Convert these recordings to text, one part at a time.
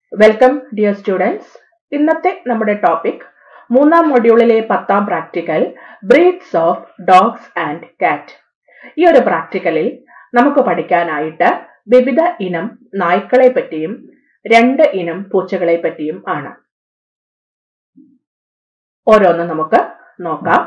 welcome dear students ഇന്നത്തെ നമ്മുടെ topic മൂന്നാം മൊഡ്യൂളിലെ പത്താം practical breeds of dogs and cat ഈ ഒരു പ്രാക്ടിക്കലിൽ നമുക്ക് പഠിക്കാനായിട്ട് വിവിധ ഇനം നായ്ക്കളെ പറ്റിയും രണ്ട് ഇനം പൂച്ചകളെ പറ്റിയും ആണ് ഓരോന്ന് നമുക്ക് നോക്കാം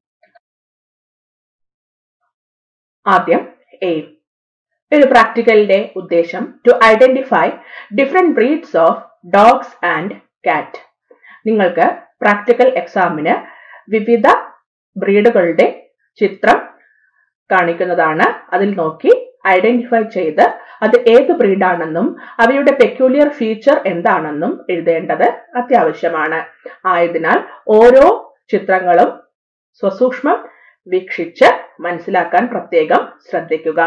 ആദ്യം എയിം ഒരു പ്രാക്ടിക്കലിന്റെ ഉദ്ദേശം to identify different breeds of dogs and cat നിങ്ങൾക്ക് പ്രാക്ടിക്കൽ എക്സാമിന് വിവിധ ബ്രീഡുകളുടെ ചിത്രം കാണിക്കുന്നതാണ് അതിൽ നോക്കി ഐഡന്റിഫൈ ചെയ്ത് അത് ഏത് ബ്രീഡാണെന്നും അവയുടെ പെക്യൂലിയർ ഫീച്ചർ എന്താണെന്നും എഴുതേണ്ടത് അത്യാവശ്യമാണ് ആയതിനാൽ ഓരോ ചിത്രങ്ങളും സ്വസൂക്ഷ്മം വീക്ഷിച്ച് മനസ്സിലാക്കാൻ പ്രത്യേകം ശ്രദ്ധിക്കുക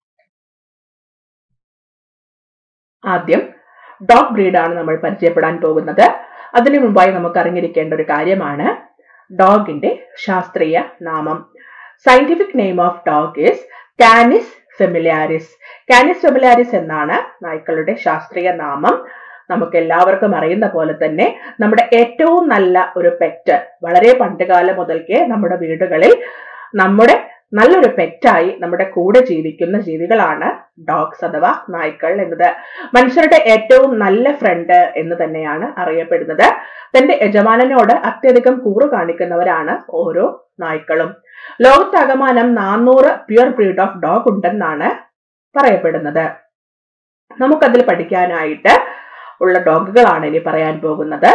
ആദ്യം ഡോഗ് ബ്രീഡാണ് നമ്മൾ പരിചയപ്പെടാൻ പോകുന്നത് അതിനു മുമ്പായി നമുക്ക് അറിഞ്ഞിരിക്കേണ്ട ഒരു കാര്യമാണ് ഡോഗിന്റെ ശാസ്ത്രീയ നാമം scientific name of dog is canis familiaris canis familiaris എന്നാണ് നായ്ക്കളുടെ ശാസ്ത്രീയ നാമം നമുക്ക് എല്ലാവർക്കും അറിയുന്ന പോലെ തന്നെ നമ്മുടെ ഏറ്റവും നല്ല ഒരു പെറ്റ് വളരെ പണ്ടുകാലം മുതൽക്കേ നമ്മുടെ വീടുകളിൽ നമ്മുടെ നല്ലൊരു പെറ്റായി നമ്മുടെ കൂടെ ജീവിക്കുന്ന ജീവികളാണ് ഡോഗ്സ് അഥവാ നായ്ക്കൾ എന്നത് മനുഷ്യരുടെ ഏറ്റവും നല്ല ഫ്രണ്ട് എന്ന് തന്നെയാണ് അറിയപ്പെടുന്നത് തന്റെ യജമാനനോട് അത്യധികം കൂറ് കാണിക്കുന്നവരാണ് ഓരോ നായ്ക്കളും ലോകത്താകമാനം നാനൂറ് പ്യുർ ബ്രീഡ് ഓഫ് ഡോഗ് ഉണ്ടെന്നാണ് പറയപ്പെടുന്നത് നമുക്കതിൽ പഠിക്കാനായിട്ട് ഉള്ള ഡോഗുകളാണ് ഇനി പറയാൻ പോകുന്നത്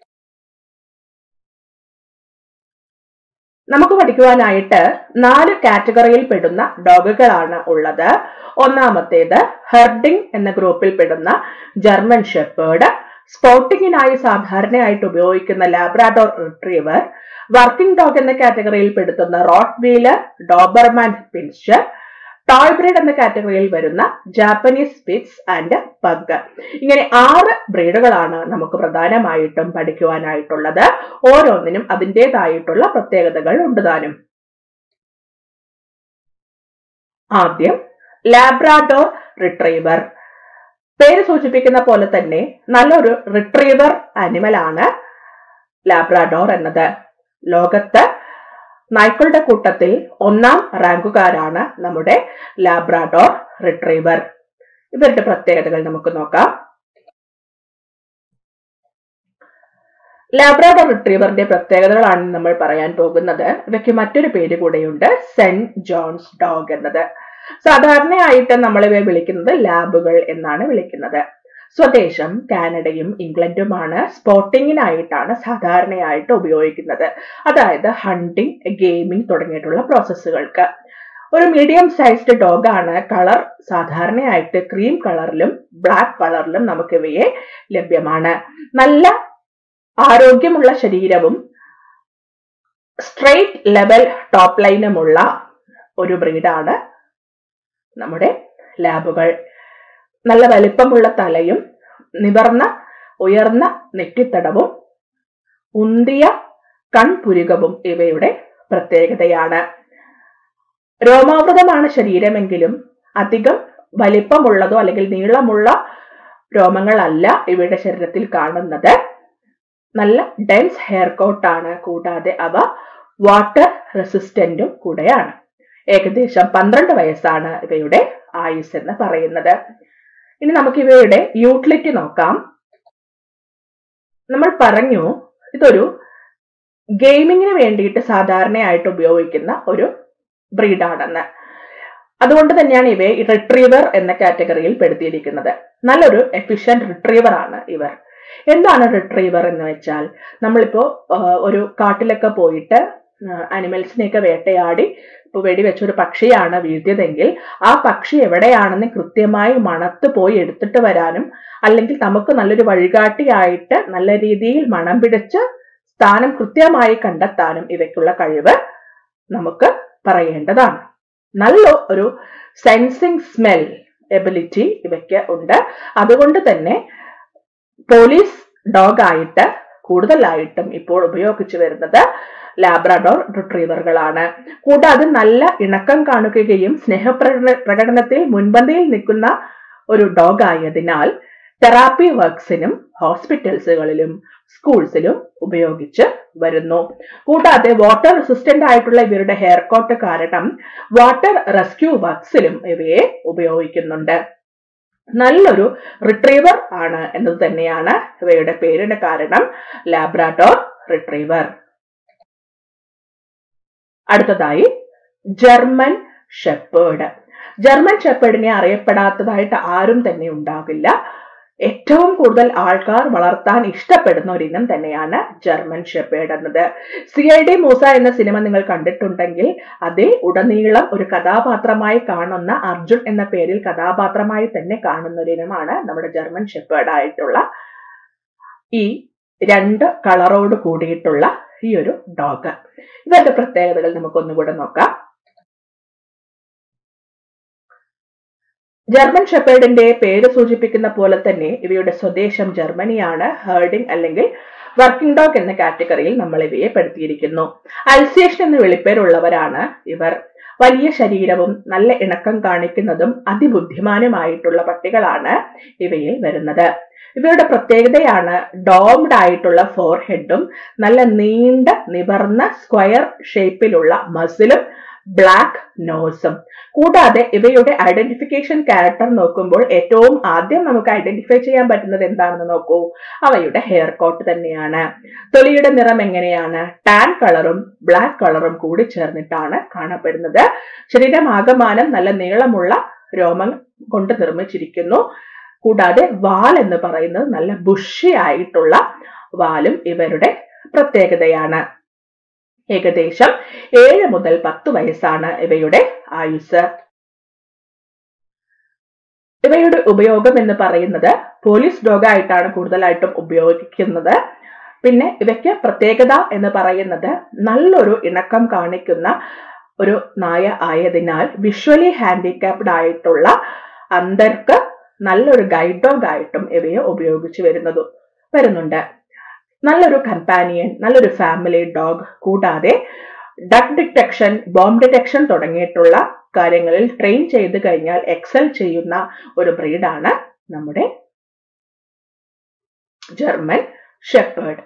നമുക്ക് പഠിക്കുവാനായിട്ട് നാല് കാറ്റഗറിയിൽ പെടുന്ന ഡോഗുകളാണ് ഉള്ളത് ഒന്നാമത്തേത് ഹെർഡിംഗ് എന്ന ഗ്രൂപ്പിൽ പെടുന്ന ജർമ്മൻ ഷെപ്പേർഡ് സ്പോട്ടിങ്ങിനായി സാധാരണയായിട്ട് ഉപയോഗിക്കുന്ന ലാബ്രാഡോർ റിട്രീവർ വർക്കിംഗ് ഡോഗ് എന്ന കാറ്റഗറിയിൽ പെടുത്തുന്ന Rottweiler Doberman pinscher toy breed എന്ന കാറ്റഗറിയിൽ വരുന്ന ജാപ്പനീസ് സ്പിറ്റ്സ് ആൻഡ് പഗ് ഇങ്ങനെ ആറ് ബ്രീഡുകളാണ് നമുക്ക് പ്രധാനമായിട്ടും പഠിക്കുവാനായിട്ടുള്ളത് ഓരോന്നിനും അതിൻ്റെതായിട്ടുള്ള പ്രത്യേകതകൾ ഉണ്ട് താനും ആദ്യം ലാബ്രാഡോർ റിട്രീവർ പേര് സൂചിപ്പിക്കുന്ന പോലെ തന്നെ നല്ലൊരു റിട്രീവർ അനിമൽ ആണ് ലാബ്രാഡോർ എന്നത് ലോകത്ത് നായ്ക്കളുടെ കൂട്ടത്തിൽ ഒന്നാം റാങ്കുകാരാണ് നമ്മുടെ ലാബ്രാഡോർ റിട്രീവർ ഇവരുടെ പ്രത്യേകതകൾ നമുക്ക് നോക്കാം ലാബ്രാഡോർ റിട്രീവറിന്റെ പ്രത്യേകതകളാണ് നമ്മൾ പറയാൻ പോകുന്നത് ഇവയ്ക്ക് മറ്റൊരു പേര് കൂടെയുണ്ട് സെന്റ് ജോൺസ് ഡോഗ് എന്നത് സാധാരണയായിട്ട് നമ്മൾ ഇവയെ വിളിക്കുന്നത് ലാബുകൾ എന്നാണ് വിളിക്കുന്നത് സ്വദേശം കാനഡയും ഇംഗ്ലണ്ടുമാണ് സ്പോട്ടിങ്ങിനായിട്ടാണ് സാധാരണയായിട്ട് ഉപയോഗിക്കുന്നത് അതായത് ഹണ്ടിങ് ഗെയിമിംഗ് തുടങ്ങിയിട്ടുള്ള പ്രോസസ്സുകൾക്ക് ഒരു മീഡിയം സൈസ്ഡ് ഡോഗാണ് കളർ സാധാരണയായിട്ട് ക്രീം കളറിലും ബ്ലാക്ക് കളറിലും നമുക്ക് ഇവയെ ലഭ്യമാണ് നല്ല ആരോഗ്യമുള്ള ശരീരവും സ്ട്രെയിറ്റ് ലെവൽ ടോപ്പ് ലൈനുമുള്ള ഒരു ബ്രീഡാണ് നമ്മുടെ ലാബുകൾ നല്ല വലിപ്പമുള്ള തലയും നിവർന്ന ഉയർന്ന നെറ്റിത്തടവും ഉന്തിയ കൺപുരുകവും ഇവയുടെ പ്രത്യേകതയാണ് രോമാവൃതമാണ് ശരീരമെങ്കിലും അധികം വലിപ്പമുള്ളതോ അല്ലെങ്കിൽ നീളമുള്ള രോമങ്ങളല്ല ഇവയുടെ ശരീരത്തിൽ കാണുന്നത് നല്ല ഡെൻസ് ഹെയർ കോട്ടാണ് കൂടാതെ അവ വാട്ടർ റെസിസ്റ്റന്റും കൂടെയാണ് ഏകദേശം പന്ത്രണ്ട് വയസ്സാണ് ഇവയുടെ ആയുസ് എന്ന് പറയുന്നത് ഇനി നമുക്ക് ഇവയുടെ യൂട്ടിലിറ്റി നോക്കാം നമ്മൾ പറഞ്ഞു ഇതൊരു ഗെയിമിങ്ങിന് വേണ്ടിയിട്ട് സാധാരണയായിട്ട് ഉപയോഗിക്കുന്ന ഒരു ബ്രീഡാണെന്ന് അതുകൊണ്ട് തന്നെയാണ് ഇവയെ റിട്രീവർ എന്ന കാറ്റഗറിയിൽ പെടുത്തിയിരിക്കുന്നത് നല്ലൊരു എഫിഷ്യന്റ് റിട്രീവർ ആണ് ഇവർ എന്താണ് റിട്രീവർ എന്ന് വെച്ചാൽ നമ്മളിപ്പോ ഒരു കാട്ടിലൊക്കെ പോയിട്ട് അനിമൽസിനെയൊക്കെ വേട്ടയാടി ഇപ്പൊ വെടിവെച്ച ഒരു പക്ഷിയാണ് വീഴ്ത്തിയതെങ്കിൽ ആ പക്ഷി എവിടെയാണെന്ന് കൃത്യമായി മണത്ത് പോയി എടുത്തിട്ട് വരാനും അല്ലെങ്കിൽ നമുക്ക് നല്ലൊരു വഴികാട്ടിയായിട്ട് നല്ല രീതിയിൽ മണം പിടിച്ച് സ്ഥാനം കൃത്യമായി കണ്ടെത്താനും ഇവയ്ക്കുള്ള കഴിവ് നമുക്ക് പറയേണ്ടതാണ് നല്ല ഒരു സെൻസിങ് സ്മെൽ എബിലിറ്റി ഇവയ്ക്ക് ഉണ്ട് അതുകൊണ്ട് തന്നെ പോലീസ് ഡോഗ് ആയിട്ട് കൂടുതലായിട്ടും ഇപ്പോൾ ഉപയോഗിച്ചു വരുന്നത് ലാബ്രാഡോർ റിട്രീവറുകളാണ് കൂടാതെ നല്ല ഇണക്കം കാണിക്കുകയും സ്നേഹപ്രകടന പ്രകടനത്തിൽ മുൻപന്തിയിൽ നിൽക്കുന്ന ഒരു ഡോഗ് ആയതിനാൽ തെറാപ്പി വർക്ക്സിനും ഹോസ്പിറ്റൽസുകളിലും സ്കൂൾസിലും ഉപയോഗിച്ച് വരുന്നു കൂടാതെ വാട്ടർ റെസിസ്റ്റന്റ് ആയിട്ടുള്ള ഇവരുടെ ഹെയർ കോട്ട് കാരണം വാട്ടർ റെസ്ക്യൂ വർക്ക്സിലും ഇവയെ ഉപയോഗിക്കുന്നുണ്ട് നല്ലൊരു റിട്രീവർ ആണ് എന്നത് തന്നെയാണ് ഇവയുടെ പേരിന് കാരണം ലാബ്രാഡോർ റിട്രീവർ അടുത്തതായി ജർമ്മൻ ഷെപ്പേർഡ് ജർമ്മൻ ഷെപ്പേർഡിനെ അറിയപ്പെടാത്തതായിട്ട് ആരും തന്നെ ഉണ്ടാകില്ല ഏറ്റവും കൂടുതൽ ആൾക്കാർ വളർത്താൻ ഇഷ്ടപ്പെടുന്ന ഒരു ഇനം തന്നെയാണ് ജർമ്മൻ ഷെപ്പേർഡ് എന്നത് C I D Moosa cinema സിനിമ നിങ്ങൾ കണ്ടിട്ടുണ്ടെങ്കിൽ അതിൽ ഉടനീളം ഒരു കഥാപാത്രമായി കാണുന്ന അർജുൻ എന്ന പേരിൽ കഥാപാത്രമായി തന്നെ കാണുന്ന ഒരു ഇനമാണ് നമ്മുടെ ജർമ്മൻ ഷെപ്പേർഡ് ആയിട്ടുള്ള ഈ രണ്ട് കളറോട് കൂടിയിട്ടുള്ള ഈ ഒരു ഡോഗ് ഇവരുടെ പ്രത്യേകതകൾ നമുക്കൊന്നുകൂടെ നോക്കാം ജർമ്മൻ ഷെപ്പേർഡിന്റെ പേര് സൂചിപ്പിക്കുന്ന പോലെ തന്നെ ഇവയുടെ സ്വദേശം ജർമ്മനിയാണ് ഹേർഡിംഗ് അല്ലെങ്കിൽ വർക്കിംഗ് ഡോഗ് എന്ന കാറ്റഗറിയിൽ നമ്മൾ ഇവയെ പെടുത്തിയിരിക്കുന്നു അൽസിയേഷൻ എന്ന വിളിപ്പേരുള്ളവരാണ് ഇവർ വലിയ ശരീരവും നല്ല ഇണക്കം കാണിക്കുന്നതും അതിബുദ്ധിമാനുമായിട്ടുള്ള പട്ടികളാണ് ഇവയിൽ വരുന്നത് ഇവയുടെ പ്രത്യേകതയാണ് ഡോംഡ് ആയിട്ടുള്ള ഫോർഹെഡും നല്ല നീണ്ട നിവർന്ന സ്ക്വയർ ഷേപ്പിലുള്ള മസിലും ബ്ലാക്ക് നോസും കൂടാതെ ഇവയുടെ ഐഡന്റിഫിക്കേഷൻ ക്യാരക്ടർ നോക്കുമ്പോൾ ഏറ്റവും ആദ്യം നമുക്ക് ഐഡന്റിഫൈ ചെയ്യാൻ പറ്റുന്നത് എന്താണെന്ന് നോക്കൂ അവയുടെ ഹെയർ കോട്ട് തന്നെയാണ് തൊലിയുടെ നിറം എങ്ങനെയാണ് ടാൻ കളറും ബ്ലാക്ക് കളറും കൂടി ചേർന്നിട്ടാണ് കാണപ്പെടുന്നത് ശരീരമാകമാനം നല്ല നീളമുള്ള രോമം കൊണ്ട് നിർമ്മിച്ചിരിക്കുന്നു കൂടാതെ വാൽ എന്ന് പറയുന്നത് നല്ല ബുഷി ആയിട്ടുള്ള വാലും ഇവരുടെ പ്രത്യേകതയാണ് ഏകദേശം ഏഴ് മുതൽ പത്ത് വയസ്സാണ് ഇവയുടെ ആയുസ് ഇവയുടെ ഉപയോഗം എന്ന് പറയുന്നത് പോലീസ് ഡോഗ് ആയിട്ടാണ് കൂടുതലായിട്ടും ഉപയോഗിക്കുന്നത് പിന്നെ ഇവയ്ക്ക് പ്രത്യേകത എന്ന് പറയുന്നത് നല്ലൊരു ഇണക്കം കാണിക്കുന്ന ഒരു നായ ആയതിനാൽ വിഷ്വലി ഹാൻഡിക്യാപ്ഡ് ആയിട്ടുള്ള അന്തർക്ക് നല്ലൊരു ഗൈഡ് ഡോഗ് ആയിട്ടും ഇവയെ ഉപയോഗിച്ചു വരുന്നതും വരുന്നുണ്ട് നല്ലൊരു കമ്പാനിയൻ നല്ലൊരു ഫാമിലി ഡോഗ് കൂടാതെ ഡഗ് ഡിറ്റക്ഷൻ ബോംബ് ഡിറ്റക്ഷൻ തുടങ്ങിയിട്ടുള്ള കാര്യങ്ങളിൽ ട്രെയിൻ ചെയ്ത് കഴിഞ്ഞാൽ എക്സൽ ചെയ്യുന്ന ഒരു ബ്രീഡാണ് നമ്മുടെ ജർമ്മൻ ഷെപ്പേർഡ്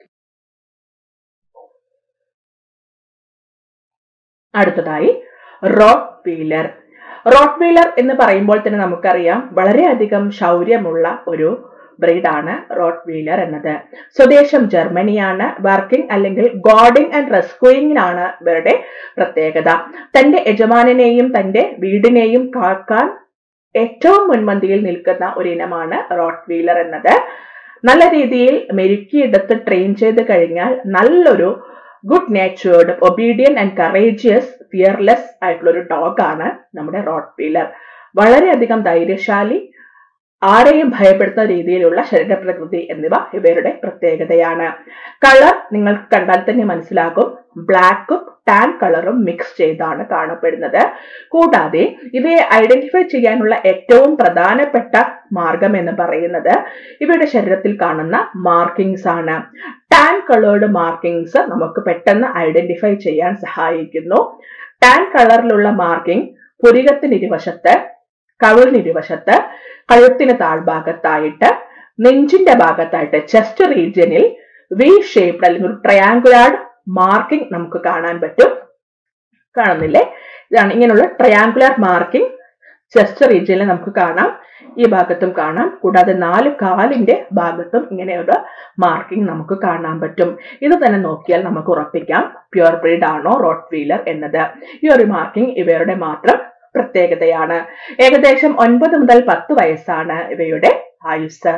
അടുത്തതായി റോട്ട് വീലർ റോട്ട് വീലർ എന്ന് പറയുമ്പോൾ തന്നെ നമുക്കറിയാം വളരെയധികം ശൗര്യമുള്ള ഒരു ബ്രീഡാണ് റോട്ട് വീലർ എന്നത് സ്വദേശം ജർമ്മനിയാണ് വർക്കിംഗ് അല്ലെങ്കിൽ ഗോഡിംഗ് ആൻഡ് റെസ്ക്യൂയിങ്ങിനാണ് ഇവരുടെ പ്രത്യേകത തന്റെ യജമാനെയും തന്റെ വീടിനെയും കാക്കാൻ ഏറ്റവും മുൻപന്തിയിൽ നിൽക്കുന്ന ഒരു ഇനമാണ് റോട്ട് വീലർ എന്നത് നല്ല രീതിയിൽ മെരുക്കിയെടുത്ത് ട്രെയിൻ ചെയ്ത് കഴിഞ്ഞാൽ നല്ലൊരു good natured obedient and courageous fearless ആയിട്ടുള്ള ഒരു ഡോഗാണ് നമ്മുടെ റോട്ട് വീലർ വളരെയധികം ധൈര്യശാലി ആരെയും ഭയപ്പെടുത്തുന്ന രീതിയിലുള്ള ശരീരപ്രകൃതി എന്നിവ ഇവരുടെ പ്രത്യേകതയാണ് കളർ നിങ്ങൾക്ക് കണ്ടാൽ തന്നെ മനസ്സിലാകും ബ്ലാക്കും ടാൻ കളറും മിക്സ് ചെയ്താണ് കാണപ്പെടുന്നത് കൂടാതെ ഇവയെ ഐഡന്റിഫൈ ചെയ്യാനുള്ള ഏറ്റവും പ്രധാനപ്പെട്ട മാർഗം എന്ന് പറയുന്നത് ഇവയുടെ ശരീരത്തിൽ കാണുന്ന മാർക്കിങ്സ് ആണ് ടാൻ കളേർഡ് മാർക്കിങ്സ് നമുക്ക് പെട്ടെന്ന് ഐഡന്റിഫൈ ചെയ്യാൻ സഹായിക്കുന്നു ടാൻ കളറിലുള്ള മാർക്കിംഗ് പുരികത്തിന് ഇരുവശത്ത് കവിളിന് ഇരുവശത്ത് കഴുത്തിന് താഴ്ഭാഗത്തായിട്ട് നെഞ്ചിന്റെ ഭാഗത്തായിട്ട് ചെസ്റ്റ് റീജിയനിൽ വി ഷേപ്ഡ് അല്ലെങ്കിൽ ഒരു ട്രയാങ്കുലാർഡ് മാർക്കിംഗ് നമുക്ക് കാണാൻ പറ്റും കാണുന്നില്ലേ ഇതാണ് ഇങ്ങനെയുള്ള ട്രയാങ്കുലാർ മാർക്കിംഗ് ചെസ്റ്റ് റീജിയനിൽ നമുക്ക് കാണാം ഈ ഭാഗത്തും കാണാം കൂടാതെ നാല് കാലിന്റെ ഭാഗത്തും ഇങ്ങനെയുള്ള മാർക്കിംഗ് നമുക്ക് കാണാൻ പറ്റും ഇത് തന്നെ നോക്കിയാൽ നമുക്ക് ഉറപ്പിക്കാം പ്യുവർ ബ്രീഡ് ആണോ റോട്ട് വീലർ എന്നത് ഈ ഒരു മാർക്കിംഗ് ഇവരുടെ മാത്രം പ്രത്യേകതയാണ് ഏകദേശം ഒൻപത് മുതൽ പത്ത് വയസ്സാണ് ഇവയുടെ ആയുസ്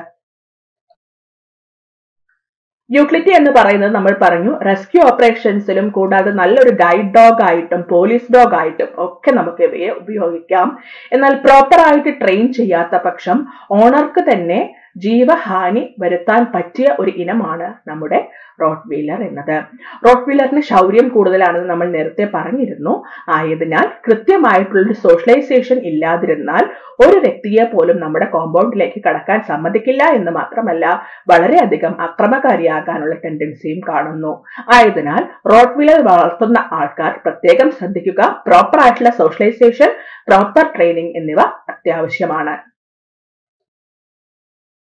യൂക്ലിറ്റി എന്ന് പറയുന്നത് നമ്മൾ പറഞ്ഞു റെസ്ക്യൂ ഓപ്പറേഷൻസിലും കൂടാതെ നല്ലൊരു ഗൈഡ് ഡോഗ് ആയിട്ടും പോലീസ് ഡോഗ് ആയിട്ടും ഒക്കെ നമുക്ക് ഇവയെ ഉപയോഗിക്കാം എന്നാൽ പ്രോപ്പർ ആയിട്ട് ട്രെയിൻ ചെയ്യാത്ത പക്ഷം ഓണർക്ക് തന്നെ ജീവഹാനി വരുത്താൻ പറ്റിയ ഒരു ഇനമാണ് നമ്മുടെ റോട്ട് വീലർ എന്നത് റോട്ട് വീലറിന് ശൗര്യം കൂടുതലാണെന്ന് നമ്മൾ നേരത്തെ പറഞ്ഞിരുന്നു ആയതിനാൽ കൃത്യമായിട്ടുള്ളൊരു സോഷ്യലൈസേഷൻ ഇല്ലാതിരുന്നാൽ ഒരു വ്യക്തിയെ പോലും നമ്മുടെ കോമ്പൗണ്ടിലേക്ക് കടക്കാൻ സമ്മതിക്കില്ല എന്ന് മാത്രമല്ല വളരെയധികം അക്രമകാരിയാകാനുള്ള ടെൻഡൻസിയും കാണുന്നു ആയതിനാൽ റോട്ട് വീലർ വളർത്തുന്ന ആൾക്കാർ പ്രത്യേകം ശ്രദ്ധിക്കുക പ്രോപ്പർ ആയിട്ടുള്ള സോഷ്യലൈസേഷൻ പ്രോപ്പർ ട്രെയിനിങ് എന്നിവ അത്യാവശ്യമാണ്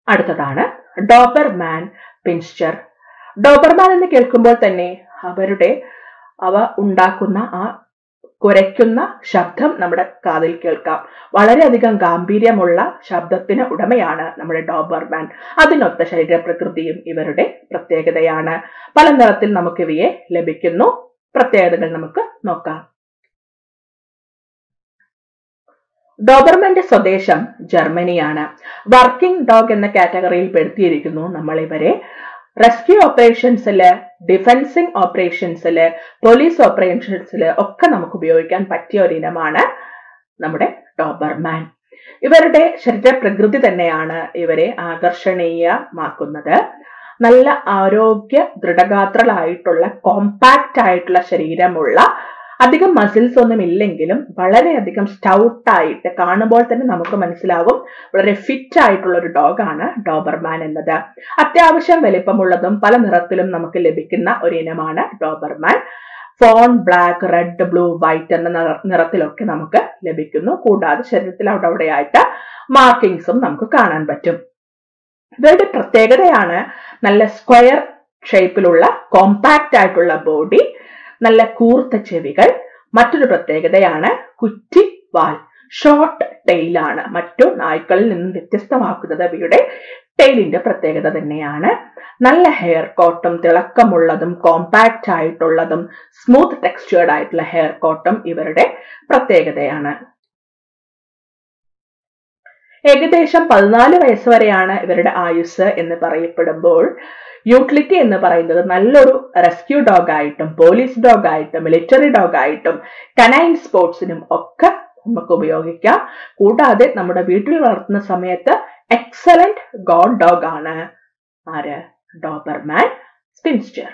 അടുത്തതാണ് ഡോബർമാൻ പിൻസ്റ്റർ ഡോബർമാൻ എന്ന് കേൾക്കുമ്പോൾ തന്നെ അവരുടെ അവ ഉണ്ടാക്കുന്ന ആ കുരയ്ക്കുന്ന ശബ്ദം നമ്മുടെ കാതിൽ കേൾക്കാം വളരെയധികം ഗാംഭീര്യമുള്ള ശബ്ദത്തിന് ഉടമയാണ് നമ്മുടെ ഡോബർമാൻ അതിനൊത്ത ശരീരപ്രകൃതിയും ഇവരുടെ പ്രത്യേകതയാണ് പല നിറത്തിൽ നമുക്ക് ഇവയെ ലഭിക്കുന്നു പ്രത്യേകതകൾ നമുക്ക് നോക്കാം ഡോബർമാന്റെ സ്വദേശം ജർമ്മനിയാണ് വർക്കിംഗ് ഡോഗ് എന്ന കാറ്റഗറിയിൽ പെടുത്തിയിരിക്കുന്നു നമ്മൾ ഇവരെ റെസ്ക്യൂ ഓപ്പറേഷൻസില് ഡിഫൻസിങ് ഓപ്പറേഷൻസില് പോലീസ് ഓപ്പറേഷൻസില് ഒക്കെ നമുക്ക് ഉപയോഗിക്കാൻ പറ്റിയ ഒരു ഇനമാണ് നമ്മുടെ ഡോബർമാൻ ഇവരുടെ ശരീരപ്രകൃതി തന്നെയാണ് ഇവരെ ആകർഷണീയമാക്കുന്നത് നല്ല ആരോഗ്യ ദൃഢഗാത്രകളായിട്ടുള്ള കോമ്പാക്റ്റ് ആയിട്ടുള്ള ശരീരമുള്ള അധികം മസിൽസ് ഒന്നും ഇല്ലെങ്കിലും വളരെയധികം സ്റ്റൗട്ട് ആയിട്ട് കാണുമ്പോൾ തന്നെ നമുക്ക് മനസ്സിലാവും വളരെ ഫിറ്റ് ആയിട്ടുള്ള ഒരു ഡോഗാണ് ഡോബർമാൻ എന്നത് അത്യാവശ്യം വലിപ്പമുള്ളതും പല നിറത്തിലും നമുക്ക് ലഭിക്കുന്ന ഒരു ഇനമാണ് ഡോബർമാൻ ഫോൺ ബ്ലാക്ക് റെഡ് ബ്ലൂ വൈറ്റ് എന്ന നിറത്തിലൊക്കെ നമുക്ക് ലഭിക്കുന്നു കൂടാതെ ശരീരത്തിൽ അവിടെ അവിടെയായിട്ട് മാർക്കിങ്സും നമുക്ക് കാണാൻ പറ്റും ഇവരുടെ പ്രത്യേകതയാണ് നല്ല സ്ക്വയർ ഷേപ്പിലുള്ള കോമ്പാക്റ്റ് ആയിട്ടുള്ള ബോഡി നല്ല കൂർത്ത ചെവികൾ മറ്റൊരു പ്രത്യേകതയാണ് കുറ്റി വാൽ ഷോർട്ട് ടെയിലാണ് മറ്റു നായ്ക്കളിൽ നിന്നും വ്യത്യസ്തമാക്കുന്നത് ഇവയുടെ ടെയിലിന്റെ പ്രത്യേകത തന്നെയാണ് നല്ല ഹെയർ കോട്ടും തിളക്കമുള്ളതും കോമ്പാക്റ്റ് ആയിട്ടുള്ളതും സ്മൂത്ത് ടെക്സ്ചേർഡ് ആയിട്ടുള്ള ഹെയർ കോട്ടും ഇവരുടെ പ്രത്യേകതയാണ് ഏകദേശം പതിനാല് വയസ്സ് വരെയാണ് ഇവരുടെ ആയുസ് എന്ന് പറയപ്പെടുമ്പോൾ യൂട്ടിലിറ്റി എന്ന് പറയുന്നത് നല്ലൊരു റെസ്ക്യൂ ഡോഗ് ആയിട്ടും പോലീസ് ഡോഗ് ആയിട്ടും മിലിറ്ററി ഡോഗ് ആയിട്ടും കനൈൻ സ്പോർട്സിനും ഒക്കെ നമുക്ക് ഉപയോഗിക്കാം കൂടാതെ നമ്മുടെ വീട്ടിൽ വളർത്തുന്ന സമയത്ത് എക്സലന്റ് ഗോഡ് ഡോഗ് ആണ് ആര് ഡോബർമാൻ സ്പിൻസ്റ്റർ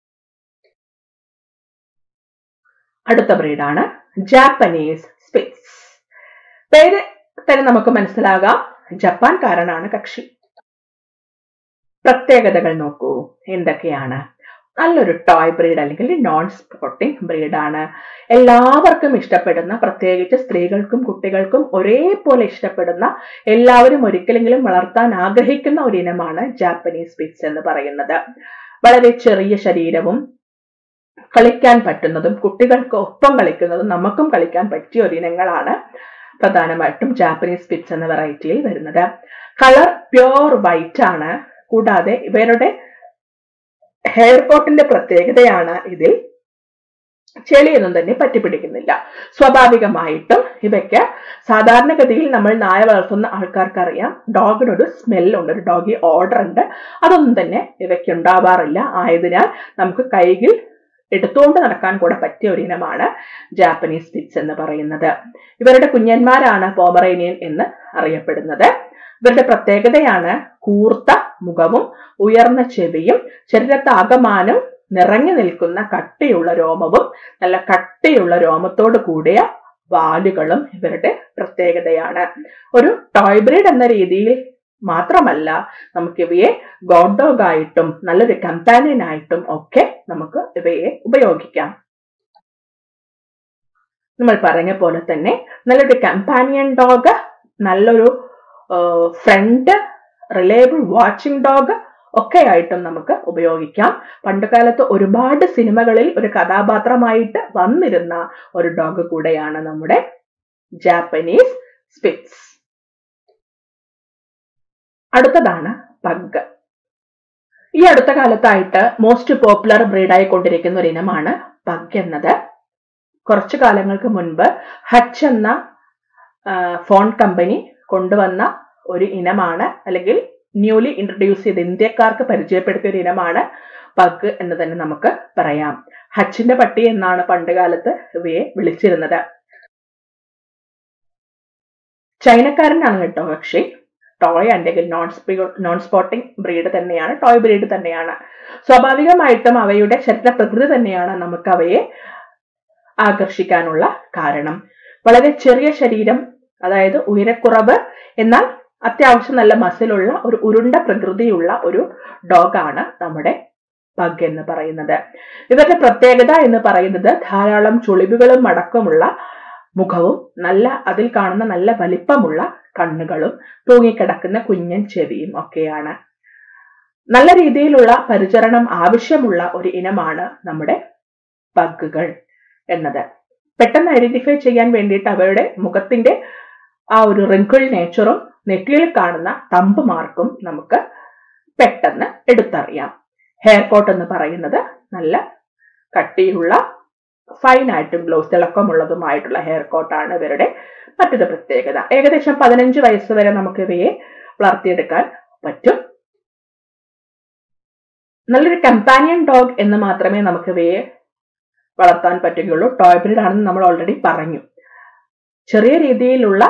അടുത്ത ബ്രീഡാണ് ജാപ്പനീസ് സ്പിറ്റ്സ് പേര് തന്നെ നമുക്ക് മനസ്സിലാകാം ജപ്പാൻകാരനാണ് കക്ഷി പ്രത്യേകതകൾ നോക്കൂ എന്തൊക്കെയാണ് നല്ലൊരു ടോയ് ബ്രീഡ് അല്ലെങ്കിൽ നോൺ സ്പോട്ടിംഗ് ബ്രീഡാണ് എല്ലാവർക്കും ഇഷ്ടപ്പെടുന്ന പ്രത്യേകിച്ച് സ്ത്രീകൾക്കും കുട്ടികൾക്കും ഒരേപോലെ ഇഷ്ടപ്പെടുന്ന എല്ലാവരും ഒരിക്കലെങ്കിലും വളർത്താൻ ആഗ്രഹിക്കുന്ന ഒരു ഇനമാണ് ജാപ്പനീസ് സ്പിറ്റ്സ് എന്ന് പറയുന്നത് വളരെ ചെറിയ ശരീരവും കളിക്കാൻ പറ്റുന്നതും കുട്ടികൾക്ക് ഒപ്പം കളിക്കുന്നതും നമുക്കും കളിക്കാൻ പറ്റിയ ഒരു ഇനങ്ങളാണ് പ്രധാനമായിട്ടും ജാപ്പനീസ് സ്പിറ്റ്സ് എന്ന വെറൈറ്റിയിൽ വരുന്നത് കളർ പ്യോർ വൈറ്റ് ആണ് കൂടാതെ ഇവരുടെ ഹെയർ കോട്ടിന്റെ പ്രത്യേകതയാണ് ഇതിൽ ചെളിയൊന്നും തന്നെ പറ്റിപ്പിടിക്കുന്നില്ല സ്വാഭാവികമായിട്ടും ഇവയ്ക്ക് സാധാരണഗതിയിൽ നമ്മൾ നായ വളർത്തുന്ന ആൾക്കാർക്ക് അറിയാം ഡോഗിനൊരു സ്മെല്ലുണ്ട് ഒരു ഡോഗി ഓർഡർ ഉണ്ട് അതൊന്നും തന്നെ ഇവയ്ക്ക് ഉണ്ടാവാറില്ല ആയതിനാൽ നമുക്ക് കൈകിൽ എടുത്തുകൊണ്ട് നടക്കാൻ കൂടെ പറ്റിയ ഒരു ഇനമാണ് ജാപ്പനീസ് സ്പിറ്റ്സ് എന്ന് പറയുന്നത് ഇവരുടെ കുഞ്ഞന്മാരാണ് പോമറേനിയൻ എന്ന് അറിയപ്പെടുന്നത് ഇവരുടെ പ്രത്യേകതയാണ് കൂർത്ത മുഖവും ഉയർന്ന ചെവിയും ശരീരത്താകമാനം നിറഞ്ഞു നിൽക്കുന്ന കട്ടിയുള്ള രോമവും നല്ല കട്ടിയുള്ള രോമത്തോട് കൂടിയ വാലുകളും ഇവരുടെ പ്രത്യേകതയാണ് ഒരു ടോയ് ബ്രീഡ് എന്ന രീതിയിൽ മാത്രമല്ല നമുക്ക് ഇവയെ ഗോഡ് ഡോഗ് ആയിട്ടും നല്ലൊരു കമ്പാനിയൻ ആയിട്ടും ഒക്കെ നമുക്ക് ഇവയെ ഉപയോഗിക്കാം നമ്മൾ പറഞ്ഞ പോലെ തന്നെ നല്ലൊരു കമ്പാനിയൻ ഡോഗ് നല്ലൊരു ഫ്രണ്ട് റിലയബിൾ വാച്ചിങ് ഡോഗ് ഒക്കെ ആയിട്ടും നമുക്ക് ഉപയോഗിക്കാം പണ്ടുകാലത്ത് ഒരുപാട് സിനിമകളിൽ ഒരു കഥാപാത്രമായിട്ട് വന്നിരുന്ന ഒരു ഡോഗ് കൂടെയാണ് നമ്മുടെ ജാപ്പനീസ് സ്പിറ്റ്സ് അടുത്തതാണ് പഗ് ഈ അടുത്ത കാലത്തായിട്ട് മോസ്റ്റ് പോപ്പുലർ ബ്രീഡായി കൊണ്ടിരിക്കുന്ന ഒരു ഇനമാണ് പഗ് എന്നത് കുറച്ചു കാലങ്ങൾക്ക് മുൻപ് ഹച്ച് എന്ന ഫോൺ കമ്പനി കൊണ്ടുവന്ന ഒരു ഇനമാണ് അല്ലെങ്കിൽ ന്യൂലി ഇൻട്രൊഡ്യൂസ് ചെയ്ത് ഇന്ത്യക്കാർക്ക് പരിചയപ്പെടുത്തിയ ഒരു ഇനമാണ് പഗ് എന്ന് തന്നെ നമുക്ക് പറയാം ഹച്ചിന്റെ പട്ടി എന്നാണ് പണ്ടുകാലത്ത് ഇവയെ വിളിച്ചിരുന്നത് ചൈനക്കാരനാണ് കേട്ടോ കക്ഷി ടോയ് അല്ലെങ്കിൽ നോൺ നോൺ സ്പോട്ടിംഗ് ബ്രീഡ് തന്നെയാണ് ടോയ് ബ്രീഡ് തന്നെയാണ് സ്വാഭാവികമായിട്ടും അവയുടെ ശരീര പ്രകൃതി തന്നെയാണ് നമുക്ക് അവയെ ആകർഷിക്കാനുള്ള കാരണം വളരെ ചെറിയ ശരീരം അതായത് ഉയരക്കുറവ് എന്നാൽ അത്യാവശ്യം നല്ല മസിലുള്ള ഒരു ഉരുണ്ട പ്രകൃതിയുള്ള ഒരു ഡോഗാണ് നമ്മുടെ പഗ് എന്ന് പറയുന്നത് ഇവരുടെ പ്രത്യേകത എന്ന് പറയുന്നത് ധാരാളം ചുളിവുകളും അടക്കമുള്ള മുഖവും നല്ല അതിൽ കാണുന്ന നല്ല വലിപ്പമുള്ള കണ്ണുകളും തൂങ്ങിക്കിടക്കുന്ന കുഞ്ഞൻ ചെവിയും ഒക്കെയാണ് നല്ല രീതിയിലുള്ള പരിചരണം ആവശ്യമുള്ള ഒരു ഇനമാണ് നമ്മുടെ പഗ്ഗുകൾ എന്നത് പെട്ടെന്ന് ഐഡന്റിഫൈ ചെയ്യാൻ വേണ്ടിയിട്ട് അവയുടെ മുഖത്തിന്റെ ആ ഒരു റിങ്കിൾ നേച്ചറും നെറ്റിയിൽ കാണുന്ന തമ്പ് മാർക്കും നമുക്ക് പെട്ടെന്ന് എടുത്തറിയാം ഹെയർ കോട്ട് എന്ന് പറയുന്നത് നല്ല കട്ടിയുള്ള ഫൈൻ ആയിട്ടും ഗ്ലോസ് തിളക്കമുള്ളതുമായിട്ടുള്ള ഹെയർ കോട്ടാണ് ഇവരുടെ മറ്റൊരു പ്രത്യേകത ഏകദേശം പതിനഞ്ച് വയസ്സ് വരെ നമുക്ക് ഇവയെ വളർത്തിയെടുക്കാൻ പറ്റും നല്ലൊരു കമ്പാനിയൻ ഡോഗ് എന്ന് മാത്രമേ നമുക്ക് ഇവയെ വളർത്താൻ പറ്റുകയുള്ളൂ ടോയ് ബ്രീഡ് ആണെന്ന് നമ്മൾ ഓൾറെഡി പറഞ്ഞു ചെറിയ രീതിയിലുള്ള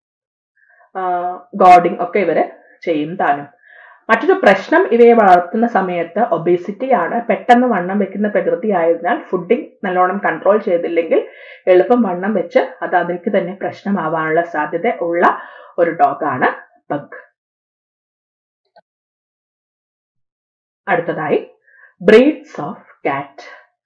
ഗോഡിങ് ഒക്കെ ഇവര് ചെയ്യും താനും മറ്റൊരു പ്രശ്നം ഇവയെ വളർത്തുന്ന സമയത്ത് ഒബേസിറ്റി ആണ് പെട്ടെന്ന് വണ്ണം വെക്കുന്ന പ്രകൃതി ആയതിനാൽ ഫുഡിങ് നല്ലോണം കൺട്രോൾ ചെയ്തില്ലെങ്കിൽ എളുപ്പം വണ്ണം വെച്ച് അത് അതിലേക്ക് തന്നെ പ്രശ്നമാവാനുള്ള സാധ്യത ഉള്ള ഒരു ഡോഗാണ് പഗ് അടുത്തതായി ബ്രീഡ്സ് ഓഫ് കാറ്റ്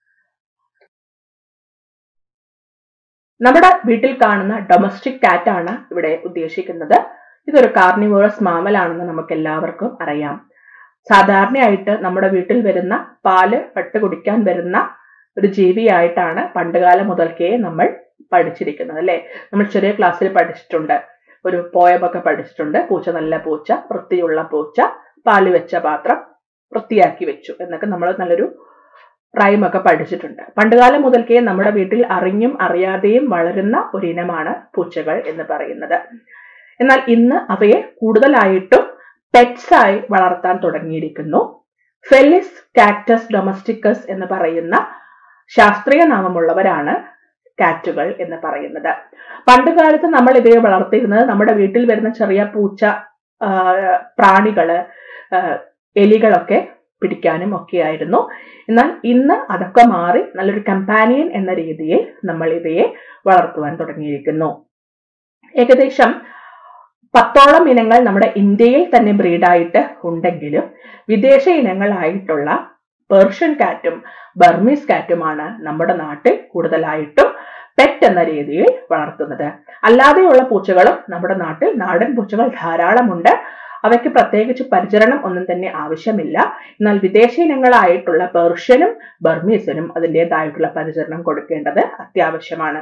നമ്മുടെ വീട്ടിൽ കാണുന്ന ഡൊമസ്റ്റിക് കാറ്റ് ആണ് ഇവിടെ ഉദ്ദേശിക്കുന്നത് ഇതൊരു കാർണിവോറസ് മാമലാണെന്ന് നമുക്ക് എല്ലാവർക്കും അറിയാം സാധാരണയായിട്ട് നമ്മുടെ വീട്ടിൽ വരുന്ന പാല് പട്ട് കുടിക്കാൻ വരുന്ന ഒരു ജീവിയായിട്ടാണ് പണ്ടുകാലം മുതൽക്കേ നമ്മൾ പഠിച്ചിരിക്കുന്നത് അല്ലെ നമ്മൾ ചെറിയ ക്ലാസ്സിൽ പഠിച്ചിട്ടുണ്ട് ഒരു പോയമൊക്കെ പഠിച്ചിട്ടുണ്ട് പൂച്ച നല്ല പൂച്ച വൃത്തിയുള്ള പൂച്ച പാല് വെച്ച പാത്രം വൃത്തിയാക്കി വെച്ചു എന്നൊക്കെ നമ്മൾ നല്ലൊരു റൈമൊക്കെ പഠിച്ചിട്ടുണ്ട് പണ്ടുകാലം മുതൽക്കേ നമ്മുടെ വീട്ടിൽ അറിഞ്ഞും അറിയാതെയും വളരുന്ന ഒരു ഇനമാണ് പൂച്ചകൾ എന്ന് പറയുന്നത് എന്നാൽ ഇന്ന് അവയെ കൂടുതലായിട്ടും പെറ്റ്സ് ആയി വളർത്താൻ തുടങ്ങിയിരിക്കുന്നു ഫെലിസ് കാക്ടസ് ഡൊമസ്റ്റിക്കസ് എന്ന് പറയുന്ന ശാസ്ത്രീയ നാമമുള്ളവരാണ് കാറ്റുകൾ എന്ന് പറയുന്നത് പണ്ട് കാലത്ത് നമ്മൾ ഇവയെ വളർത്തിയിരുന്നത് നമ്മുടെ വീട്ടിൽ വരുന്ന ചെറിയ പൂച്ച പ്രാണികള് എലികളൊക്കെ പിടിക്കാനും ഒക്കെയായിരുന്നു എന്നാൽ ഇന്ന് അതൊക്കെ മാറി നല്ലൊരു കമ്പാനിയൻ എന്ന രീതിയിൽ നമ്മൾ ഇവയെ വളർത്തുവാൻ തുടങ്ങിയിരിക്കുന്നു ഏകദേശം പത്തോളം ഇനങ്ങൾ നമ്മുടെ ഇന്ത്യയിൽ തന്നെ ബ്രീഡായിട്ട് ഉണ്ടെങ്കിലും വിദേശ ഇനങ്ങളായിട്ടുള്ള പേർഷ്യൻ കാറ്റും ബർമീസ് കാറ്റുമാണ് നമ്മുടെ നാട്ടിൽ കൂടുതലായിട്ടും പെറ്റ് എന്ന രീതിയിൽ വളർത്തുന്നത് അല്ലാതെയുള്ള പൂച്ചകളും നമ്മുടെ നാട്ടിൽ നാടൻ പൂച്ചകൾ ധാരാളമുണ്ട് അവയ്ക്ക് പ്രത്യേകിച്ച് പരിചരണം ഒന്നും തന്നെ ആവശ്യമില്ല എന്നാൽ വിദേശ ഇനങ്ങളായിട്ടുള്ള പേർഷ്യനും ബർമീസിനും അതിൻ്റെതായിട്ടുള്ള പരിചരണം കൊടുക്കേണ്ടത് അത്യാവശ്യമാണ്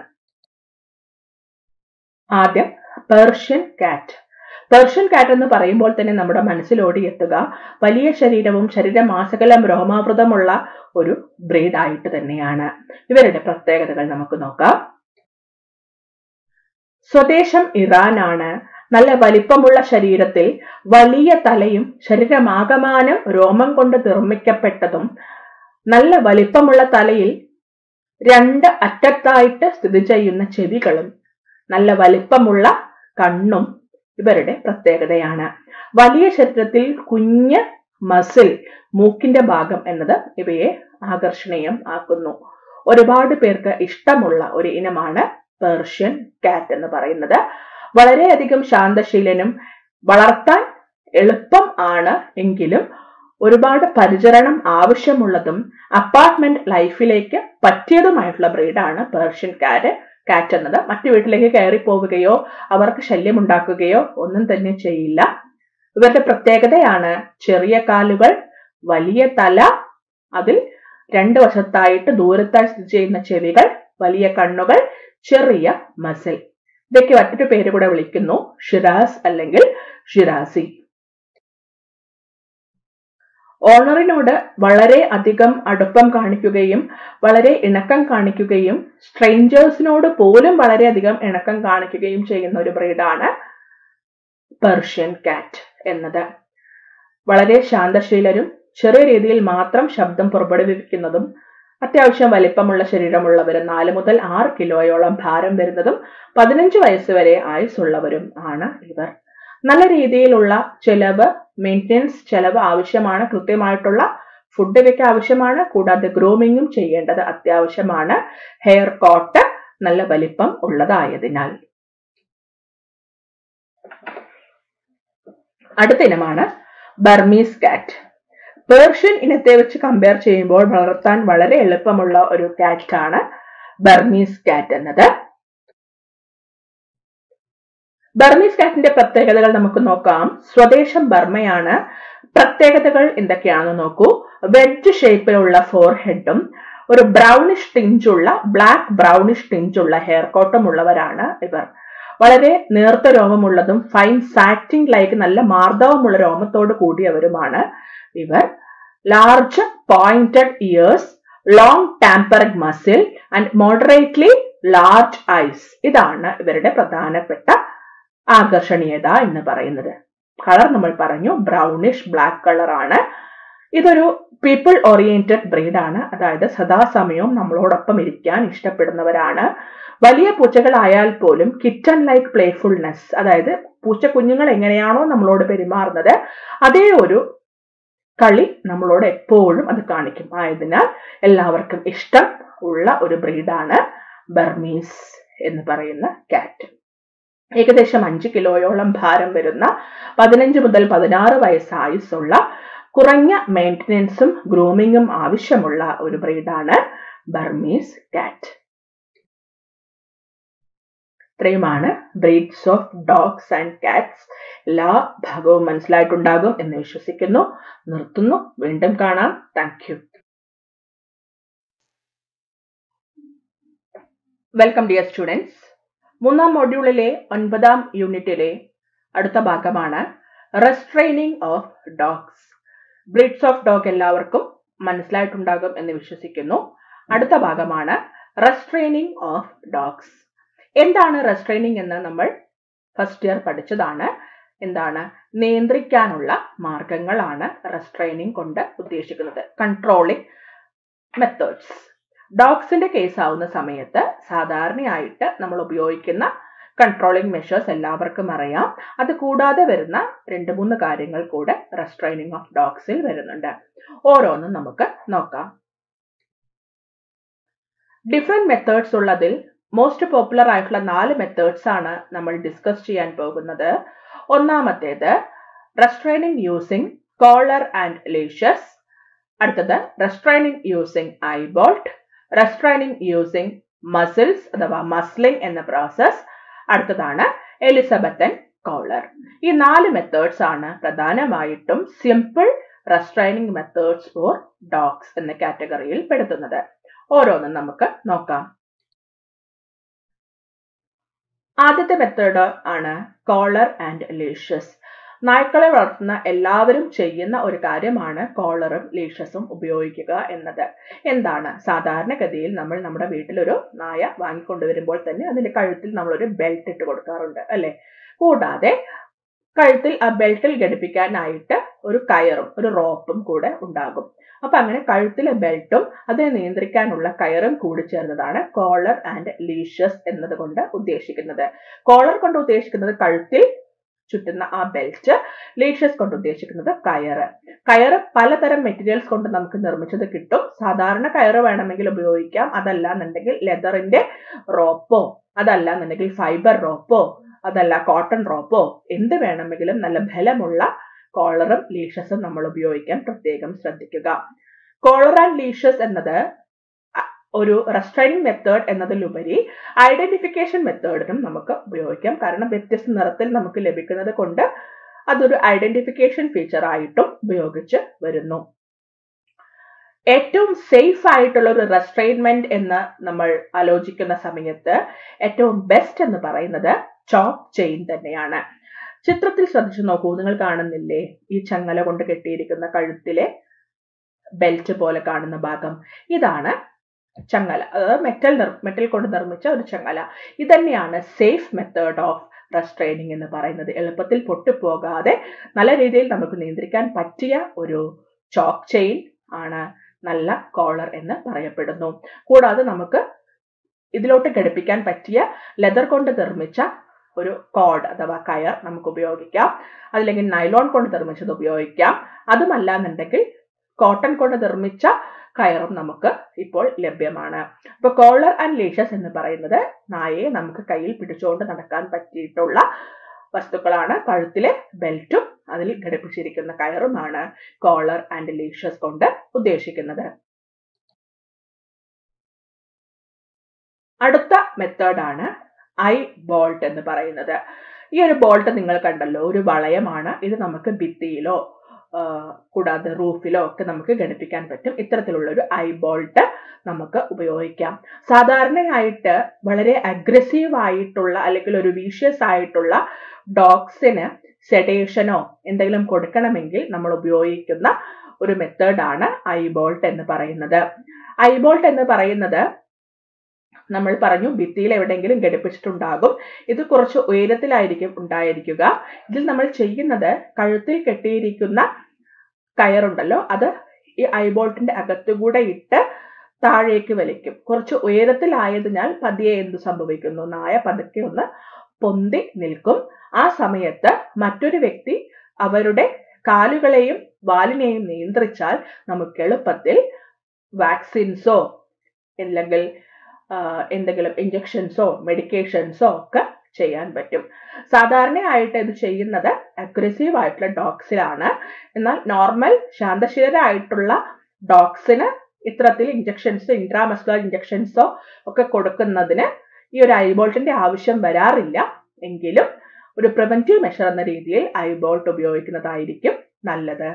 ആദ്യം പേർഷ്യൻ കാറ്റ് പേർഷ്യൻ കാറ്റ് എന്ന് പറയുമ്പോൾ തന്നെ നമ്മുടെ മനസ്സിലോടി എത്തുക വലിയ ശരീരവും ശരീരമാസകലം രോമാവൃതമുള്ള ഒരു ബ്രീഡ് ആയിട്ട് തന്നെയാണ് ഇവരുടെ പ്രത്യേകതകൾ നമുക്ക് നോക്കാം സ്വദേശം ഇറാനാണ് നല്ല വലിപ്പമുള്ള ശരീരത്തിൽ വലിയ തലയും ശരീരമാകമാനം രോമം കൊണ്ട് നിർമ്മിക്കപ്പെട്ടതും നല്ല വലിപ്പമുള്ള തലയിൽ രണ്ട് അറ്റത്തായിട്ട് സ്ഥിതി ചെയ്യുന്ന ചെവികളും നല്ല വലിപ്പമുള്ള കണ്ണും ഇവരുടെ പ്രത്യേകതയാണ് വലിയ ശരീരത്തിൽ കുഞ്ഞ് മസിൽ മൂക്കിന്റെ ഭാഗം എന്നത് ഇവയെ ആകർഷണീയം ആക്കുന്നു ഒരുപാട് പേർക്ക് ഇഷ്ടമുള്ള ഒരു ഇനമാണ് പേർഷ്യൻ കാറ്റ് എന്ന് പറയുന്നത് വളരെയധികം ശാന്തശീലനും വളർത്താൻ എളുപ്പം ആണ് എങ്കിലും ഒരുപാട് പരിചരണം ആവശ്യമുള്ളതും അപ്പാർട്ട്മെന്റ് ലൈഫിലേക്ക് പറ്റിയതുമായിട്ടുള്ള ബ്രീഡാണ് പേർഷ്യൻ കാറ്റ് കാറ്റ് എന്നത് മറ്റു വീട്ടിലേക്ക് കയറി പോവുകയോ അവർക്ക് ശല്യമുണ്ടാക്കുകയോ ഒന്നും തന്നെ ചെയ്യില്ല ഇവരുടെ പ്രത്യേകതയാണ് ചെറിയ കാലുകൾ വലിയ തല അതിൽ രണ്ട് വശത്തായിട്ട് ദൂരത്തായി സ്ഥിതി ചെയ്യുന്ന ചെവികൾ വലിയ കണ്ണുകൾ ചെറിയ മസിൽ ഇതൊക്കെ മറ്റൊരു പേര് കൂടെ വിളിക്കുന്നു ഷിറാസ് അല്ലെങ്കിൽ ഷിറാസി ഓണറിനോട് വളരെ അധികം അടുപ്പം കാണിക്കുകയും വളരെ ഇണക്കം കാണിക്കുകയും സ്ട്രേഞ്ചേഴ്സിനോട് പോലും വളരെയധികം ഇണക്കം കാണിക്കുകയും ചെയ്യുന്ന ഒരു ബ്രീഡാണ് പെർഷ്യൻ കാറ്റ് എന്നത് വളരെ ശാന്തശീലരും ചെറിയ രീതിയിൽ മാത്രം ശബ്ദം പുറപ്പെടുവിക്കുന്നതും അത്യാവശ്യം വലിപ്പമുള്ള ശരീരമുള്ളവരും നാല് മുതൽ ആറ് കിലോയോളം ഭാരം വരുന്നതും പതിനഞ്ച് വയസ്സ് വരെ ആയുസുള്ളവരും ആണ് ഇവർ നല്ല രീതിയിലുള്ള ചെലവ് മെയിൻ്റെനൻസ് ചെലവ് ആവശ്യമാണ് കൃത്യമായിട്ടുള്ള ഫുഡ് ഇവയ്ക്ക് ആവശ്യമാണ് കൂടാതെ ഗ്രൂമിങ്ങും ചെയ്യേണ്ടത് അത്യാവശ്യമാണ് ഹെയർ കോട്ട് നല്ല വലിപ്പം ഉള്ളതായതിനാൽ അടുത്ത ഇനമാണ് ബർമീസ് കാറ്റ് പേർഷ്യൻ ഇനത്തെ വെച്ച് കമ്പയർ ചെയ്യുമ്പോൾ വളർത്താൻ വളരെ എളുപ്പമുള്ള ഒരു കാറ്റാണ് ബർമീസ് കാറ്റ് എന്നത് ബർമീസ് കാറ്റിന്റെ പ്രത്യേകതകൾ നമുക്ക് നോക്കാം സ്വദേശം ബർമയാണ് പ്രത്യേകതകൾ എന്തൊക്കെയാണെന്ന് നോക്കൂ വെഡ്ജ് ഷേപ്പിലുള്ള ഫോർ ഹെഡും ഒരു ബ്രൗണിഷ് ടിഞ്ചുള്ള ബ്ലാക്ക് ബ്രൗണിഷ് ടിഞ്ചുള്ള ഹെയർ കോട്ടും ഉള്ളവരാണ് ഇവർ വളരെ നേർത്ത രോമമുള്ളതും ഫൈൻ സാറ്റിംഗ് ലൈക്ക് നല്ല മാർദ്ദവമുള്ള രോമത്തോട് കൂടിയവരുമാണ് ഇവർ large pointed ears long tapering muzzle and moderately large eyes ഇതാണ് ഇവരുടെ പ്രധാനപ്പെട്ട ആകർഷണീയത എന്ന് പറയുന്നത് കളർ നമ്മൾ പറഞ്ഞു ബ്രൗണിഷ് ബ്ലാക്ക് കളറാണ് ഇതൊരു പീപ്പിൾ ഓറിയന്റഡ് ബ്രീഡാണ് അതായത് സദാസമയവും നമ്മളോടൊപ്പം ഇരിക്കാൻ ഇഷ്ടപ്പെടുന്നവരാണ് വലിയ പൂച്ചകളായാൽ പോലും കിച്ചൺ ലൈക്ക് പ്ലേഫുൾനെസ് അതായത് പൂച്ച കുഞ്ഞുങ്ങൾ എങ്ങനെയാണോ നമ്മളോട് പെരുമാറുന്നത് അതേ ഒരു കളി നമ്മളോട് എപ്പോഴും അത് കാണിക്കും ആയതിനാൽ എല്ലാവർക്കും ഇഷ്ടം ഉള്ള ഒരു ബ്രീഡാണ് ബർമീസ് എന്ന് പറയുന്ന കാറ്റ് ഏകദേശം അഞ്ച് കിലോയോളം ഭാരം വരുന്ന പതിനഞ്ച് മുതൽ പതിനാറ് വയസ്സ് ആയുസ്സുള്ള കുറഞ്ഞ മെയിൻ്റനൻസും ഗ്രൂമിങ്ങും ആവശ്യമുള്ള ഒരു ബ്രീഡാണ് ബർമീസ് കാറ്റ് ഇത്രയുമാണ് breeds of dogs and cats എല്ലാ ഭാഗവും മനസ്സിലായിട്ടുണ്ടാകും എന്ന് വിശ്വസിക്കുന്നു നിർത്തുന്നു വീണ്ടും കാണാം thank you welcome dear students മൂന്നാം മൊഡ്യൂളിലെ ഒൻപതാം യൂണിറ്റിലെ അടുത്ത ഭാഗമാണ് restraining of dogs breeds of dog എല്ലാവർക്കും മനസ്സിലായിട്ടുണ്ടാകും എന്ന് വിശ്വസിക്കുന്നു അടുത്ത ഭാഗമാണ് റെസ്ട്രെയിനിങ് ഓഫ് ഡോഗ്സ് എന്താണ് റെസ്ട്രെയിനിങ് എന്ന് നമ്മൾ ഫസ്റ്റ് ഇയർ പഠിച്ചതാണ് എന്താണ് നിയന്ത്രിക്കാനുള്ള മാർഗങ്ങളാണ് റെസ്ട്രെയിനിങ് കൊണ്ട് ഉദ്ദേശിക്കുന്നത് കൺട്രോളിംഗ് മെത്തേഡ്സ് ഡോഗ്സിന്റെ കേസ് ആവുന്ന സമയത്ത് സാധാരണയായിട്ട് നമ്മൾ ഉപയോഗിക്കുന്ന കൺട്രോളിംഗ് മെഷേഴ്സ് എല്ലാവർക്കും അറിയാം അത് കൂടാതെ വരുന്ന രണ്ട് മൂന്ന് കാര്യങ്ങൾ കൂടെ റെസ്ട്രെയിനിങ് ഓഫ് ഡോഗ്സിൽ വരുന്നുണ്ട് ഓരോന്നും നമുക്ക് നോക്കാം ഡിഫറെന്റ് മെത്തേഡ്സ് ഉള്ളതിൽ മോസ്റ്റ് പോപ്പുലർ ആയിട്ടുള്ള നാല് മെത്തേഡ്സ് ആണ് നമ്മൾ ഡിസ്കസ് ചെയ്യാൻ പോകുന്നത് ഒന്നാമത്തേത് restraining using collar and leashes അടുത്തത് restraining using eyebolt restraining using muzzles അഥവാ മസ്ലിംഗ് എന്ന പ്രോസസ് അടുത്തതാണ് എലിസബത്തൻ കോളർ ഈ നാല് മെത്തേഡ്സ് ആണ് പ്രധാനമായിട്ടും simple restraining methods for dogs എന്ന കാറ്റഗറിയിൽ പെടുത്തുന്നത് ഓരോന്നും നമുക്ക് നോക്കാം ആദ്യത്തെ മെത്തേഡ് ആണ് കോളർ ആൻഡ് ലീഷസ് നായ്ക്കളെ വളർത്തുന്ന എല്ലാവരും ചെയ്യുന്ന ഒരു കാര്യമാണ് കോളറും ലീഷസും ഉപയോഗിക്കുക എന്നത് എന്താണ് സാധാരണഗതിയിൽ നമ്മൾ നമ്മുടെ വീട്ടിലൊരു നായ വാങ്ങിക്കൊണ്ടുവരുമ്പോൾ തന്നെ അതിന്റെ കഴുത്തിൽ നമ്മളൊരു ബെൽറ്റ് ഇട്ട് കൊടുക്കാറുണ്ട് അല്ലെ കൂടാതെ കഴുത്തിൽ ആ ബെൽറ്റിൽ ഘടിപ്പിക്കാനായിട്ട് ഒരു കയറും ഒരു റോപ്പും കൂടെ ഉണ്ടാകും അപ്പൊ അങ്ങനെ കഴുത്തിലെ ബെൽറ്റും അതിനെ നിയന്ത്രിക്കാനുള്ള കയറും കൂടി ചേർന്നതാണ് കോളർ ആൻഡ് ലീഷസ് എന്നതുകൊണ്ട് ഉദ്ദേശിക്കുന്നത് കോളർ കൊണ്ട് ഉദ്ദേശിക്കുന്നത് കഴുത്തിൽ ചുറ്റുന്ന ആ ബെൽറ്റ് ലീഷസ് കൊണ്ട് ഉദ്ദേശിക്കുന്നത് കയറ് കയറ് പലതരം മെറ്റീരിയൽസ് കൊണ്ട് നമുക്ക് നിർമ്മിച്ചത് കിട്ടും സാധാരണ കയറ് വേണമെങ്കിൽ ഉപയോഗിക്കാം അതല്ല എന്നുണ്ടെങ്കിൽ ലെതറിന്റെ റോപ്പോ അതല്ല എന്നുണ്ടെങ്കിൽ ഫൈബർ റോപ്പോ അതല്ല കോട്ടൺ റോപ്പോ എന്ത് വേണമെങ്കിലും നല്ല ബലമുള്ള കോളറും ലീഷസും നമ്മൾ ഉപയോഗിക്കാൻ പ്രത്യേകം ശ്രദ്ധിക്കുക കോളർ ആൻഡ് ലീഷസ് എന്നത് ഒരു റെസ്ട്രൈനിങ് മെത്തേഡ് എന്നതിലുപരി ഐഡന്റിഫിക്കേഷൻ മെത്തേഡിനും നമുക്ക് ഉപയോഗിക്കാം കാരണം വ്യത്യസ്ത നിറത്തിൽ നമുക്ക് ലഭിക്കുന്നത് കൊണ്ട് അതൊരു ഐഡന്റിഫിക്കേഷൻ ഫീച്ചർ ആയിട്ടും ഉപയോഗിച്ച് വരുന്നു ഏറ്റവും സേഫ് ആയിട്ടുള്ള ഒരു റെസ്ട്രെയിൻമെന്റ് എന്ന് നമ്മൾ ആലോചിക്കുന്ന സമയത്ത് ഏറ്റവും ബെസ്റ്റ് എന്ന് പറയുന്നത് ചോപ്പ് ചെയിൻ തന്നെയാണ് ചിത്രത്തിൽ ശ്രദ്ധിച്ചു നോക്കൂ നിങ്ങൾ കാണുന്നില്ലേ ഈ ചങ്ങല കൊണ്ട് കെട്ടിയിരിക്കുന്ന കഴുത്തിലെ ബെൽറ്റ് പോലെ കാണുന്ന ഭാഗം ഇതാണ് ചങ്ങല അതായത് മെറ്റൽ മെറ്റൽ കൊണ്ട് നിർമ്മിച്ച ഒരു ചങ്ങല ഇതന്നെയാണ് സേഫ് മെത്തേഡ് ഓഫ് റെസ്ട്രെയിനിങ് എന്ന് പറയുന്നത് എളുപ്പത്തിൽ പൊട്ടിപ്പോകാതെ നല്ല രീതിയിൽ നമുക്ക് നിയന്ത്രിക്കാൻ പറ്റിയ ഒരു ചോക്ക് ചെയിൻ ആണ് നല്ല കോളർ എന്ന് പറയപ്പെടുന്നു കൂടാതെ നമുക്ക് ഇതിലോട്ട് ഘടിപ്പിക്കാൻ പറ്റിയ ലെതർ കൊണ്ട് നിർമ്മിച്ച ഒരു കോഡ് അഥവാ കയർ നമുക്ക് ഉപയോഗിക്കാം അതില്ലെങ്കിൽ നൈലോൺ കൊണ്ട് നിർമ്മിച്ചത് ഉപയോഗിക്കാം അതുമല്ല എന്നുണ്ടെങ്കിൽ കോട്ടൺ കൊണ്ട് നിർമ്മിച്ച കയറും നമുക്ക് ഇപ്പോൾ ലഭ്യമാണ് അപ്പൊ കോളർ ആൻഡ് ലീഷസ് എന്ന് പറയുന്നത് നായയെ നമുക്ക് കയ്യിൽ പിടിച്ചുകൊണ്ട് നടക്കാൻ പറ്റിയിട്ടുള്ള വസ്തുക്കളാണ് കഴുത്തിലെ ബെൽറ്റും അതിൽ ഘടിപ്പിച്ചിരിക്കുന്ന കയറുമാണ് കോളർ ആൻഡ് ലീഷസ് കൊണ്ട് ഉദ്ദേശിക്കുന്നത് അടുത്ത മെത്തേഡാണ് ഐ ബോൾട്ട് എന്ന് പറയുന്നത് ഈ ഒരു ബോൾട്ട് നിങ്ങൾ കണ്ടല്ലോ ഒരു വളയമാണ് ഇത് നമുക്ക് ഭിത്തിയിലോ ആ, കൂടാതെ റൂഫിലോ ഒക്കെ നമുക്ക് ഘടിപ്പിക്കാൻ പറ്റും ഇത്തരത്തിലുള്ള ഒരു ഐ ബോൾട്ട് നമുക്ക് ഉപയോഗിക്കാം സാധാരണയായിട്ട് വളരെ അഗ്രസീവ് ആയിട്ടുള്ള അല്ലെങ്കിൽ ഒരു വീഷ്യസ് ആയിട്ടുള്ള ഡോഗ്സിന് സെഡേഷനോ എന്തെങ്കിലും കൊടുക്കണമെങ്കിൽ നമ്മൾ ഉപയോഗിക്കുന്ന ഒരു മെത്തേഡാണ് ഐ ബോൾട്ട് എന്ന് പറയുന്നത് ഐ ബോൾട്ട് എന്ന് പറയുന്നത് നമ്മൾ പറഞ്ഞു ഭിത്തിയിൽ എവിടെയെങ്കിലും ഘടിപ്പിച്ചിട്ടുണ്ടാകും ഇത് കുറച്ച് ഉയരത്തിലായിരിക്കും ഉണ്ടായിരിക്കുക ഇതിൽ നമ്മൾ ചെയ്യുന്നത് കഴുത്തിൽ കെട്ടിയിരിക്കുന്ന കയറുണ്ടല്ലോ അത് ഈ ഐബോൾട്ടിന്റെ അകത്തുകൂടെ ഇട്ട് താഴേക്ക് വലിക്കും കുറച്ച് ഉയരത്തിലായതിനാൽ പതിയെ എന്ത് സംഭവിക്കുന്നു നായ പതുക്കെ ഒന്ന് പൊന്തി നിൽക്കും ആ സമയത്ത് മറ്റൊരു വ്യക്തി അവരുടെ കാലുകളെയും വാലിനെയും നിയന്ത്രിച്ചാൽ നമുക്ക് എളുപ്പത്തിൽ വാക്സിൻസോ അല്ലെങ്കിൽ ആ, എന്തെങ്കിലും ഇഞ്ചക്ഷൻസോ മെഡിക്കേഷൻസോ ഒക്കെ ചെയ്യാൻ പറ്റും സാധാരണയായിട്ട് ഇത് ചെയ്യുന്നത് അഗ്രസീവ് ആയിട്ടുള്ള ഡോഗ്സിലാണ് എന്നാൽ നോർമൽ ശാന്തശീലരായിട്ടുള്ള ഡോഗ്സിന് ഇത്തരത്തിൽ ഇഞ്ചക്ഷൻസ് ഇൻട്രാമസ്കുലർ ഇഞ്ചക്ഷൻസോ ഒക്കെ കൊടുക്കുന്നതിന് ഈ ഒരു ഐബോൾട്ടിന്റെ ആവശ്യം വരാറില്ല എങ്കിലും ഒരു പ്രിവെന്റീവ് മെഷർ എന്ന രീതിയിൽ ഐബോൾട്ട് ഉപയോഗിക്കുന്നതായിരിക്കും നല്ലത്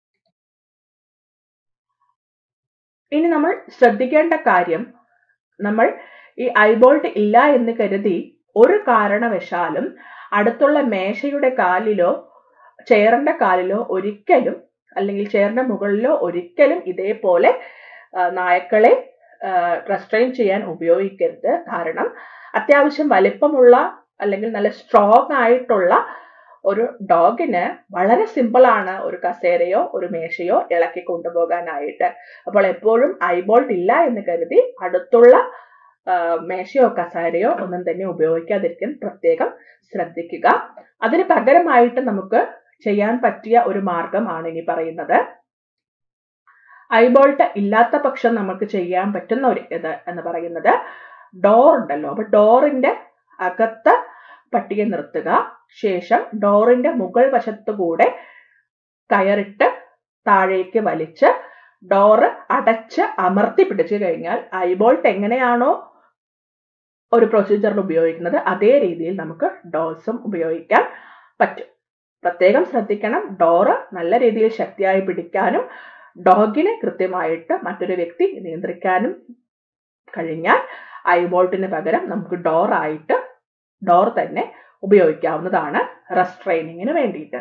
ഇനി നമ്മൾ ശ്രദ്ധിക്കേണ്ട കാര്യം നമ്മൾ ഈ ഐബോൾട്ട് ഇല്ല എന്ന് കരുതി ഒരു കാരണവശാലും അടുത്തുള്ള മേശയുടെ കാലിലോ ചെയറിന്റെ കാലിലോ ഒരിക്കലും അല്ലെങ്കിൽ ചെയറിന്റെ മുകളിലോ ഒരിക്കലും ഇതേപോലെ ആ, നായക്കളെ റെസ്ട്രെയിൻ ചെയ്യാൻ ഉപയോഗിക്കരുത് കാരണം അത്യാവശ്യം വലിപ്പമുള്ള അല്ലെങ്കിൽ നല്ല സ്ട്രോങ് ആയിട്ടുള്ള ഒരു ഡോഗിന് വളരെ സിമ്പിൾ ആണ് ഒരു കസേരയോ ഒരു മേശയോ ഇളക്കി കൊണ്ടുപോകാനായിട്ട് അപ്പോൾ എപ്പോഴും ഐബോൾട്ട് ഇല്ല എന്ന് കരുതി അടുത്തുള്ള ആ, മേശയോ കസേരയോ ഒന്നും തന്നെ ഉപയോഗിക്കാതിരിക്കാൻ പ്രത്യേകം ശ്രദ്ധിക്കുക അതിന് പകരമായിട്ട് നമുക്ക് ചെയ്യാൻ പറ്റിയ ഒരു മാർഗമാണ് ഇനി പറയുന്നത് ഐബോൾട്ട് ഇല്ലാത്ത പക്ഷം നമുക്ക് ചെയ്യാൻ പറ്റുന്ന ഒരു ഇത് എന്ന് പറയുന്നത് ഡോർ ഉണ്ടല്ലോ അപ്പൊ ഡോറിന്റെ അകത്ത് പട്ടിയെ നിർത്തുക ശേഷം ഡോറിന്റെ മുകൾ വശത്തുകൂടെ കയറിട്ട് താഴേക്ക് വലിച്ച് ഡോറ് അടച്ച് അമർത്തി പിടിച്ചു കഴിഞ്ഞാൽ ഐബോൾട്ട് എങ്ങനെയാണോ ഒരു പ്രൊസീജിയറിൽ ഉപയോഗിക്കുന്നത് അതേ രീതിയിൽ നമുക്ക് ഡോൾസും ഉപയോഗിക്കാൻ പറ്റും പ്രത്യേകം ശ്രദ്ധിക്കണം ഡോറ് നല്ല രീതിയിൽ ശക്തിയായി പിടിക്കാനും ഡോഗിനെ കൃത്യമായിട്ട് മറ്റൊരു വ്യക്തി നിയന്ത്രിക്കാനും കഴിഞ്ഞാൽ ഐബോൾട്ടിന് പകരം നമുക്ക് ഡോർ ആയിട്ട് ഡോർ തന്നെ ഉപയോഗിക്കാവുന്നതാണ് റെസ്ട്രെയിനിങ്ങിന് വേണ്ടിയിട്ട്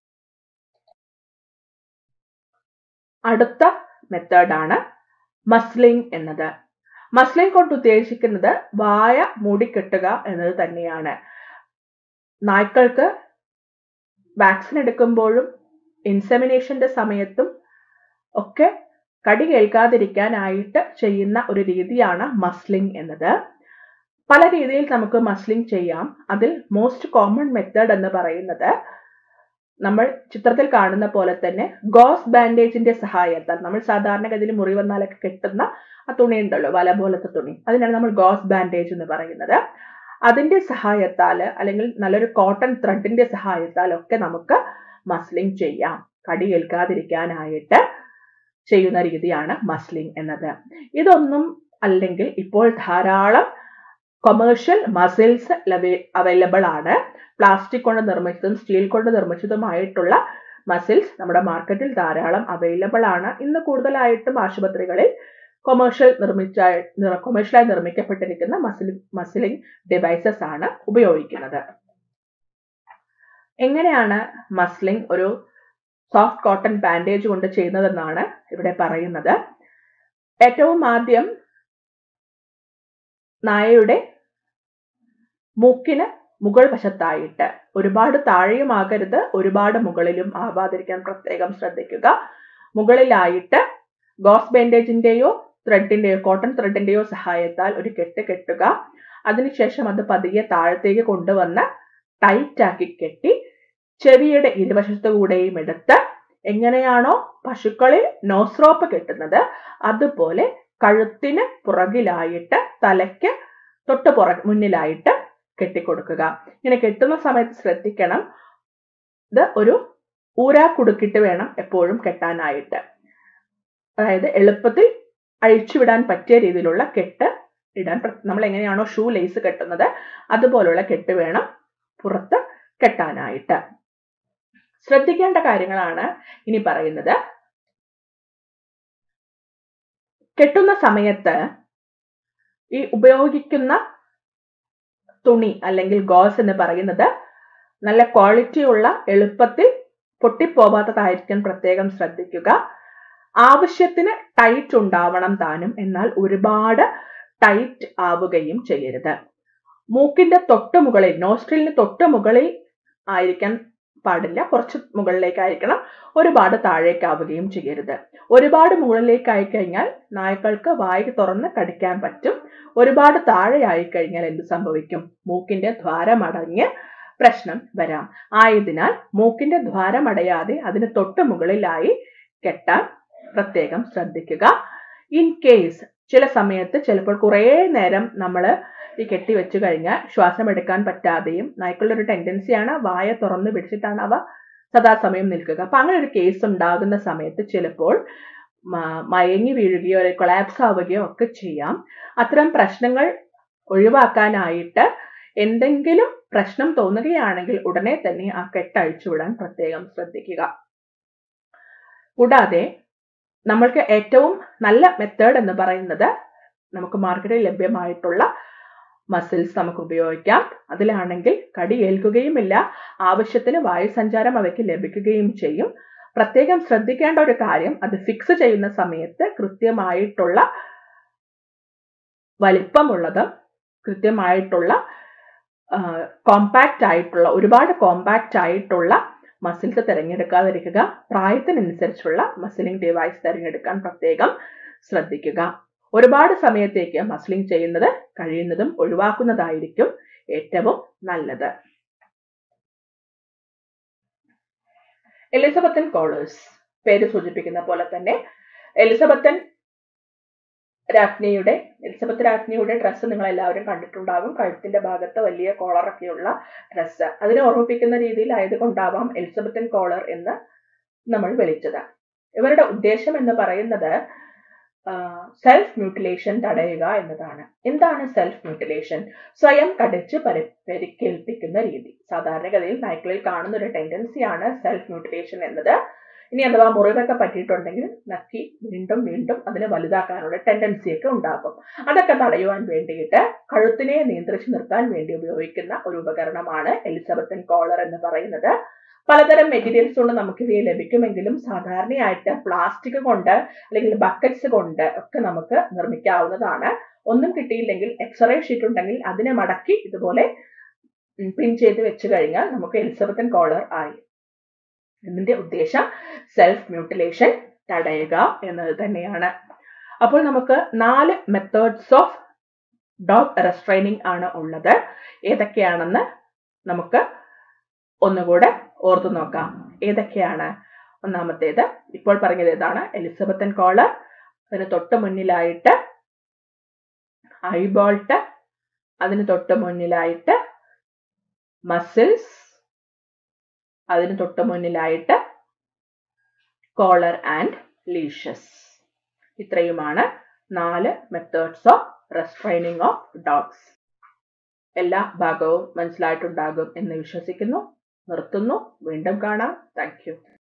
അടുത്ത മെത്തേഡാണ് മസ്ലിംഗ് എന്നത് മസ്ലിംഗ് കൊണ്ട് ഉദ്ദേശിക്കുന്നത് വായ മൂടിക്കെട്ടുക എന്നത് തന്നെയാണ് നായ്ക്കൾക്ക് വാക്സിൻ എടുക്കുമ്പോഴും ഇൻസെമിനേഷന്റെ സമയത്തും ഒക്കെ കടി കേൾക്കാതിരിക്കാനായിട്ട് ചെയ്യുന്ന ഒരു രീതിയാണ് മസ്ലിംഗ് എന്നത് പല രീതിയിൽ നമുക്ക് മസ്ലിംഗ് ചെയ്യാം അതിൽ മോസ്റ്റ് കോമൺ മെത്തേഡ് എന്ന് പറയുന്നത് നമ്മൾ ചിത്രത്തിൽ കാണുന്ന പോലെ തന്നെ ഗോസ് ബാൻഡേജിന്റെ സഹായത്താൽ നമ്മൾ സാധാരണഗതിയിൽ മുറി വന്നാലൊക്കെ കെട്ടുന്ന ആ തുണി ഉണ്ടല്ലോ വല പോലത്തെ തുണി അതിനാണ് നമ്മൾ ഗോസ് ബാൻഡേജ് എന്ന് പറയുന്നത് അതിന്റെ സഹായത്താൽ അല്ലെങ്കിൽ നല്ലൊരു കോട്ടൺ ത്രെഡിന്റെ സഹായത്താൽ ഒക്കെ നമുക്ക് മസ്ലിംഗ് ചെയ്യാം കടി കേൾക്കാതിരിക്കാനായിട്ട് ചെയ്യുന്ന രീതിയാണ് മസ്ലിംഗ് എന്നത് ഇതൊന്നും അല്ലെങ്കിൽ ഇപ്പോൾ ധാരാളം കൊമേഴ്ഷ്യൽ മസിൽസ് അവൈലബിൾ ആണ് പ്ലാസ്റ്റിക് കൊണ്ട് നിർമ്മിച്ചതും സ്റ്റീൽ കൊണ്ട് നിർമ്മിച്ചതുമായിട്ടുള്ള മസിൽസ് നമ്മുടെ മാർക്കറ്റിൽ ധാരാളം അവൈലബിൾ ആണ് ഇന്ന് കൂടുതലായിട്ടും ആശുപത്രികളിൽ കൊമേഴ്ഷ്യൽ നിർമ്മിച്ച കൊമേഴ്ഷ്യലായി നിർമ്മിക്കപ്പെട്ടിരിക്കുന്ന മസിൽ മസിലിംഗ് ഡിവൈസസ് ആണ് ഉപയോഗിക്കുന്നത് എങ്ങനെയാണ് മസ്ലിംഗ് ഒരു സോഫ്റ്റ് കോട്ടൺ ബാൻഡേജ് കൊണ്ട് ചെയ്യുന്നതെന്നാണ് ഇവിടെ പറയുന്നത് ഏറ്റവും ആദ്യം നായയുടെ മൂക്കിന് മുകൾ വശത്തായിട്ട് ഒരുപാട് താഴെയും ആകരുത് ഒരുപാട് മുകളിലും ആവാതിരിക്കാൻ പ്രത്യേകം ശ്രദ്ധിക്കുക മുകളിലായിട്ട് ഗോസ് ബാൻഡേജിന്റെയോ ത്രെഡിന്റെയോ കോട്ടൺ ത്രെഡിന്റെയോ സഹായത്താൽ ഒരു കെട്ട് കെട്ടുക അതിനുശേഷം അത് പതിയെ താഴത്തേക്ക് കൊണ്ടുവന്ന് ടൈറ്റ് ആക്കി കെട്ടി ചെവിയുടെ ഇരുവശത്തു കൂടെയും എടുത്ത് എങ്ങനെയാണോ പശുക്കളിൽ നോസ്രോപ്പ് കെട്ടുന്നത് അതുപോലെ കഴുത്തിന് പുറകിലായിട്ട് തലയ്ക്ക് തൊട്ട് പുറ മുന്നിലായിട്ട് കെട്ടിക്കൊടുക്കുക ഇങ്ങനെ കെട്ടുന്ന സമയത്ത് ശ്രദ്ധിക്കണം ഇത് ഒരു ഊരാ കുടുക്കിട്ട് വേണം എപ്പോഴും കെട്ടാനായിട്ട് അതായത് എളുപ്പത്തിൽ അഴിച്ചുവിടാൻ പറ്റിയ രീതിയിലുള്ള കെട്ട് ഇടാൻ നമ്മൾ എങ്ങനെയാണോ ഷൂ ലേസ് കെട്ടുന്നത് അതുപോലുള്ള കെട്ട് വേണം പുറത്ത് കെട്ടാനായിട്ട് ശ്രദ്ധിക്കേണ്ട കാര്യങ്ങളാണ് ഇനി പറയുന്നത് കെട്ടുന്ന സമയത്ത് ഈ ഉപയോഗിക്കുന്ന തുണി അല്ലെങ്കിൽ ഗോസ് എന്ന് പറയുന്നത് നല്ല ക്വാളിറ്റി ഉള്ള എളുപ്പത്തിൽ പൊട്ടിപ്പോവാത്തതായിരിക്കാൻ പ്രത്യേകം ശ്രദ്ധിക്കുക ആവശ്യത്തിന് ടൈറ്റ് ഉണ്ടാവണം താനും എന്നാൽ ഒരുപാട് ടൈറ്റ് ആവുകയും ചെയ്യരുത് മൂക്കിന്റെ തൊട്ട് മുകളിൽ നോസ്ട്രിലിന് തൊട്ട് മുകളിൽ ആയിരിക്കാൻ പാടില്ല കുറച്ച് മുകളിലേക്കായിരിക്കണം ഒരുപാട് താഴേക്കാവുകയും ചെയ്യരുത് ഒരുപാട് മുകളിലേക്കായി കഴിഞ്ഞാൽ നായ്ക്കൾക്ക് വായി തുറന്ന് കടിക്കാൻ പറ്റും ഒരുപാട് താഴെയായി കഴിഞ്ഞാൽ എന്ത് സംഭവിക്കും മൂക്കിന്റെ ദ്വാരമടഞ്ഞ് പ്രശ്നം വരാം ആയതിനാൽ മൂക്കിന്റെ ദ്വാരമടയാതെ അതിന് തൊട്ട് മുകളിലായി കെട്ടാൻ പ്രത്യേകം ശ്രദ്ധിക്കുക ഇൻ കേസ് ചില സമയത്ത് ചിലപ്പോൾ കുറേ നേരം നമ്മൾ ഈ കെട്ടി വെച്ച് കഴിഞ്ഞാൽ ശ്വാസം എടുക്കാൻ പറ്റാതെയും നായ്ക്കളുടെ ഒരു ടെൻഡൻസിയാണ് വായ തുറന്ന് പിടിച്ചിട്ടാണ് അവ സദാസമയം നിൽക്കുക അപ്പൊ അങ്ങനെ ഒരു കേസ് ഉണ്ടാകുന്ന സമയത്ത് ചിലപ്പോൾ മയങ്ങി വീഴുകയോ അല്ലെങ്കിൽ കൊളാപ്സ് ആവുകയോ ഒക്കെ ചെയ്യാം അത്തരം പ്രശ്നങ്ങൾ ഒഴിവാക്കാനായിട്ട് എന്തെങ്കിലും പ്രശ്നം തോന്നുകയാണെങ്കിൽ ഉടനെ തന്നെ ആ കെട്ട് അഴിച്ചുവിടാൻ പ്രത്യേകം ശ്രദ്ധിക്കുക കൂടാതെ നമ്മൾക്ക് ഏറ്റവും നല്ല മെത്തേഡ് എന്ന് പറയുന്നത് നമുക്ക് മാർക്കറ്റിൽ ലഭ്യമായിട്ടുള്ള മസിൽസ് നമുക്ക് ഉപയോഗിക്കാം അതിലാണെങ്കിൽ കടി ഏൽക്കുകയുമില്ല ആവശ്യത്തിന് വായുസഞ്ചാരം അവയ്ക്ക് ലഭിക്കുകയും ചെയ്യും പ്രത്യേകം ശ്രദ്ധിക്കേണ്ട ഒരു കാര്യം അത് ഫിക്സ് ചെയ്യുന്ന സമയത്ത് കൃത്യമായിട്ടുള്ള വലിപ്പമുള്ളതും കൃത്യമായിട്ടുള്ള കോമ്പാക്റ്റ് ആയിട്ടുള്ള ഒരുപാട് കോമ്പാക്റ്റ് ആയിട്ടുള്ള മസിൽസ് തിരഞ്ഞെടുക്കാതിരിക്കുക പ്രായത്തിനനുസരിച്ചുള്ള മസിലിംഗ് ഡിവൈസ് തിരഞ്ഞെടുക്കാൻ പ്രത്യേകം ശ്രദ്ധിക്കുക ഒരുപാട് സമയത്തേക്ക് മസിലിംഗ് ചെയ്യുന്നത് കഴിയുന്നതും ഒഴിവാക്കുന്നതായിരിക്കും ഏറ്റവും നല്ലത് എലിസബത്തൻ കോളേഴ്സ് പേര് സൂചിപ്പിക്കുന്ന പോലെ തന്നെ എലിസബത്തൻ രാജ്ഞിയുടെ എലിസബത്ത് രാജ്ഞിയുടെ ഡ്രസ്സ് നിങ്ങൾ എല്ലാവരും കണ്ടിട്ടുണ്ടാകും കഴുത്തിന്റെ ഭാഗത്ത് വലിയ കോളറൊക്കെയുള്ള ഡ്രസ്സ് അതിനെ ഓർമ്മിപ്പിക്കുന്ന രീതിയിൽ ആയതുകൊണ്ടാവാം എലിസബത്തൻ കോളർ എന്ന് നമ്മൾ വിളിച്ചത് ഇവരുടെ ഉദ്ദേശം എന്ന് പറയുന്നത് സെൽഫ് മ്യൂട്ടിലേഷൻ തടയുക എന്നതാണ് എന്താണ് സെൽഫ് മ്യൂട്ടിലേഷൻ സ്വയം കടിച്ച് പരി പരിക്കേൽപ്പിക്കുന്ന രീതി സാധാരണഗതിയിൽ നായ്ക്കളിൽ കാണുന്ന ഒരു ടെൻഡൻസിയാണ് സെൽഫ് മ്യൂട്ടിലേഷൻ എന്നത് ഇനി അഥവാ മുറിവൊക്കെ പറ്റിയിട്ടുണ്ടെങ്കിൽ നക്കി വീണ്ടും വീണ്ടും അതിനെ വലുതാക്കാനുള്ള ടെൻഡൻസി ഒക്കെ ഉണ്ടാകും അതൊക്കെ തടയുവാൻ വേണ്ടിയിട്ട് കഴുത്തിനെ നിയന്ത്രിച്ചു നിർത്താൻ വേണ്ടി ഉപയോഗിക്കുന്ന ഒരു ഉപകരണമാണ് എലിസബത്തൻ കോളർ എന്ന് പറയുന്നത് പലതരം മെറ്റീരിയൽസ് കൊണ്ട് നമുക്ക് ഇവയെ ലഭിക്കുമെങ്കിലും സാധാരണയായിട്ട് പ്ലാസ്റ്റിക് കൊണ്ട് അല്ലെങ്കിൽ ബക്കറ്റ്സ് കൊണ്ട് ഒക്കെ നമുക്ക് നിർമ്മിക്കാവുന്നതാണ് ഒന്നും കിട്ടിയില്ലെങ്കിൽ എക്സ്റേ ഷീറ്റ് ഉണ്ടെങ്കിൽ അതിനെ മടക്കി ഇതുപോലെ പിൻ ചെയ്ത് വെച്ച് കഴിഞ്ഞാൽ നമുക്ക് എലിസബത്തൻ കോളർ ആയി ഇതിന്റെ ഉദ്ദേശം സെൽഫ് മ്യൂട്ടിലേഷൻ തടയുക എന്നത് തന്നെയാണ് അപ്പോൾ നമുക്ക് നാല് മെത്തേഡ്സ് ഓഫ് ഡോഗ് റെസ്ട്രൈനിങ് ആണ് ഉള്ളത് ഏതൊക്കെയാണെന്ന് നമുക്ക് ഒന്നുകൂടെ ഓർത്തു നോക്കാം ഏതൊക്കെയാണ് ഒന്നാമത്തേത് ഇപ്പോൾ പറഞ്ഞത് ഏതാണ് എലിസബത്തൻ കോളർ അതിന് തൊട്ട് മുന്നിലായിട്ട് ഐബോൾട്ട് അതിന് തൊട്ട് മുന്നിലായിട്ട് മസിൽസ് അതിന് തൊട്ട് മുന്നിലായിട്ട് കോളർ ആൻഡ് ലീഷസ് ഇത്രയുമാണ് നാല് methods of restraining of dogs എല്ലാ ഭാഗവും മനസ്സിലായിട്ടുണ്ടാകും എന്ന് വിശ്വസിക്കുന്നു നിർത്തുന്നു വീണ്ടും കാണാം താങ്ക്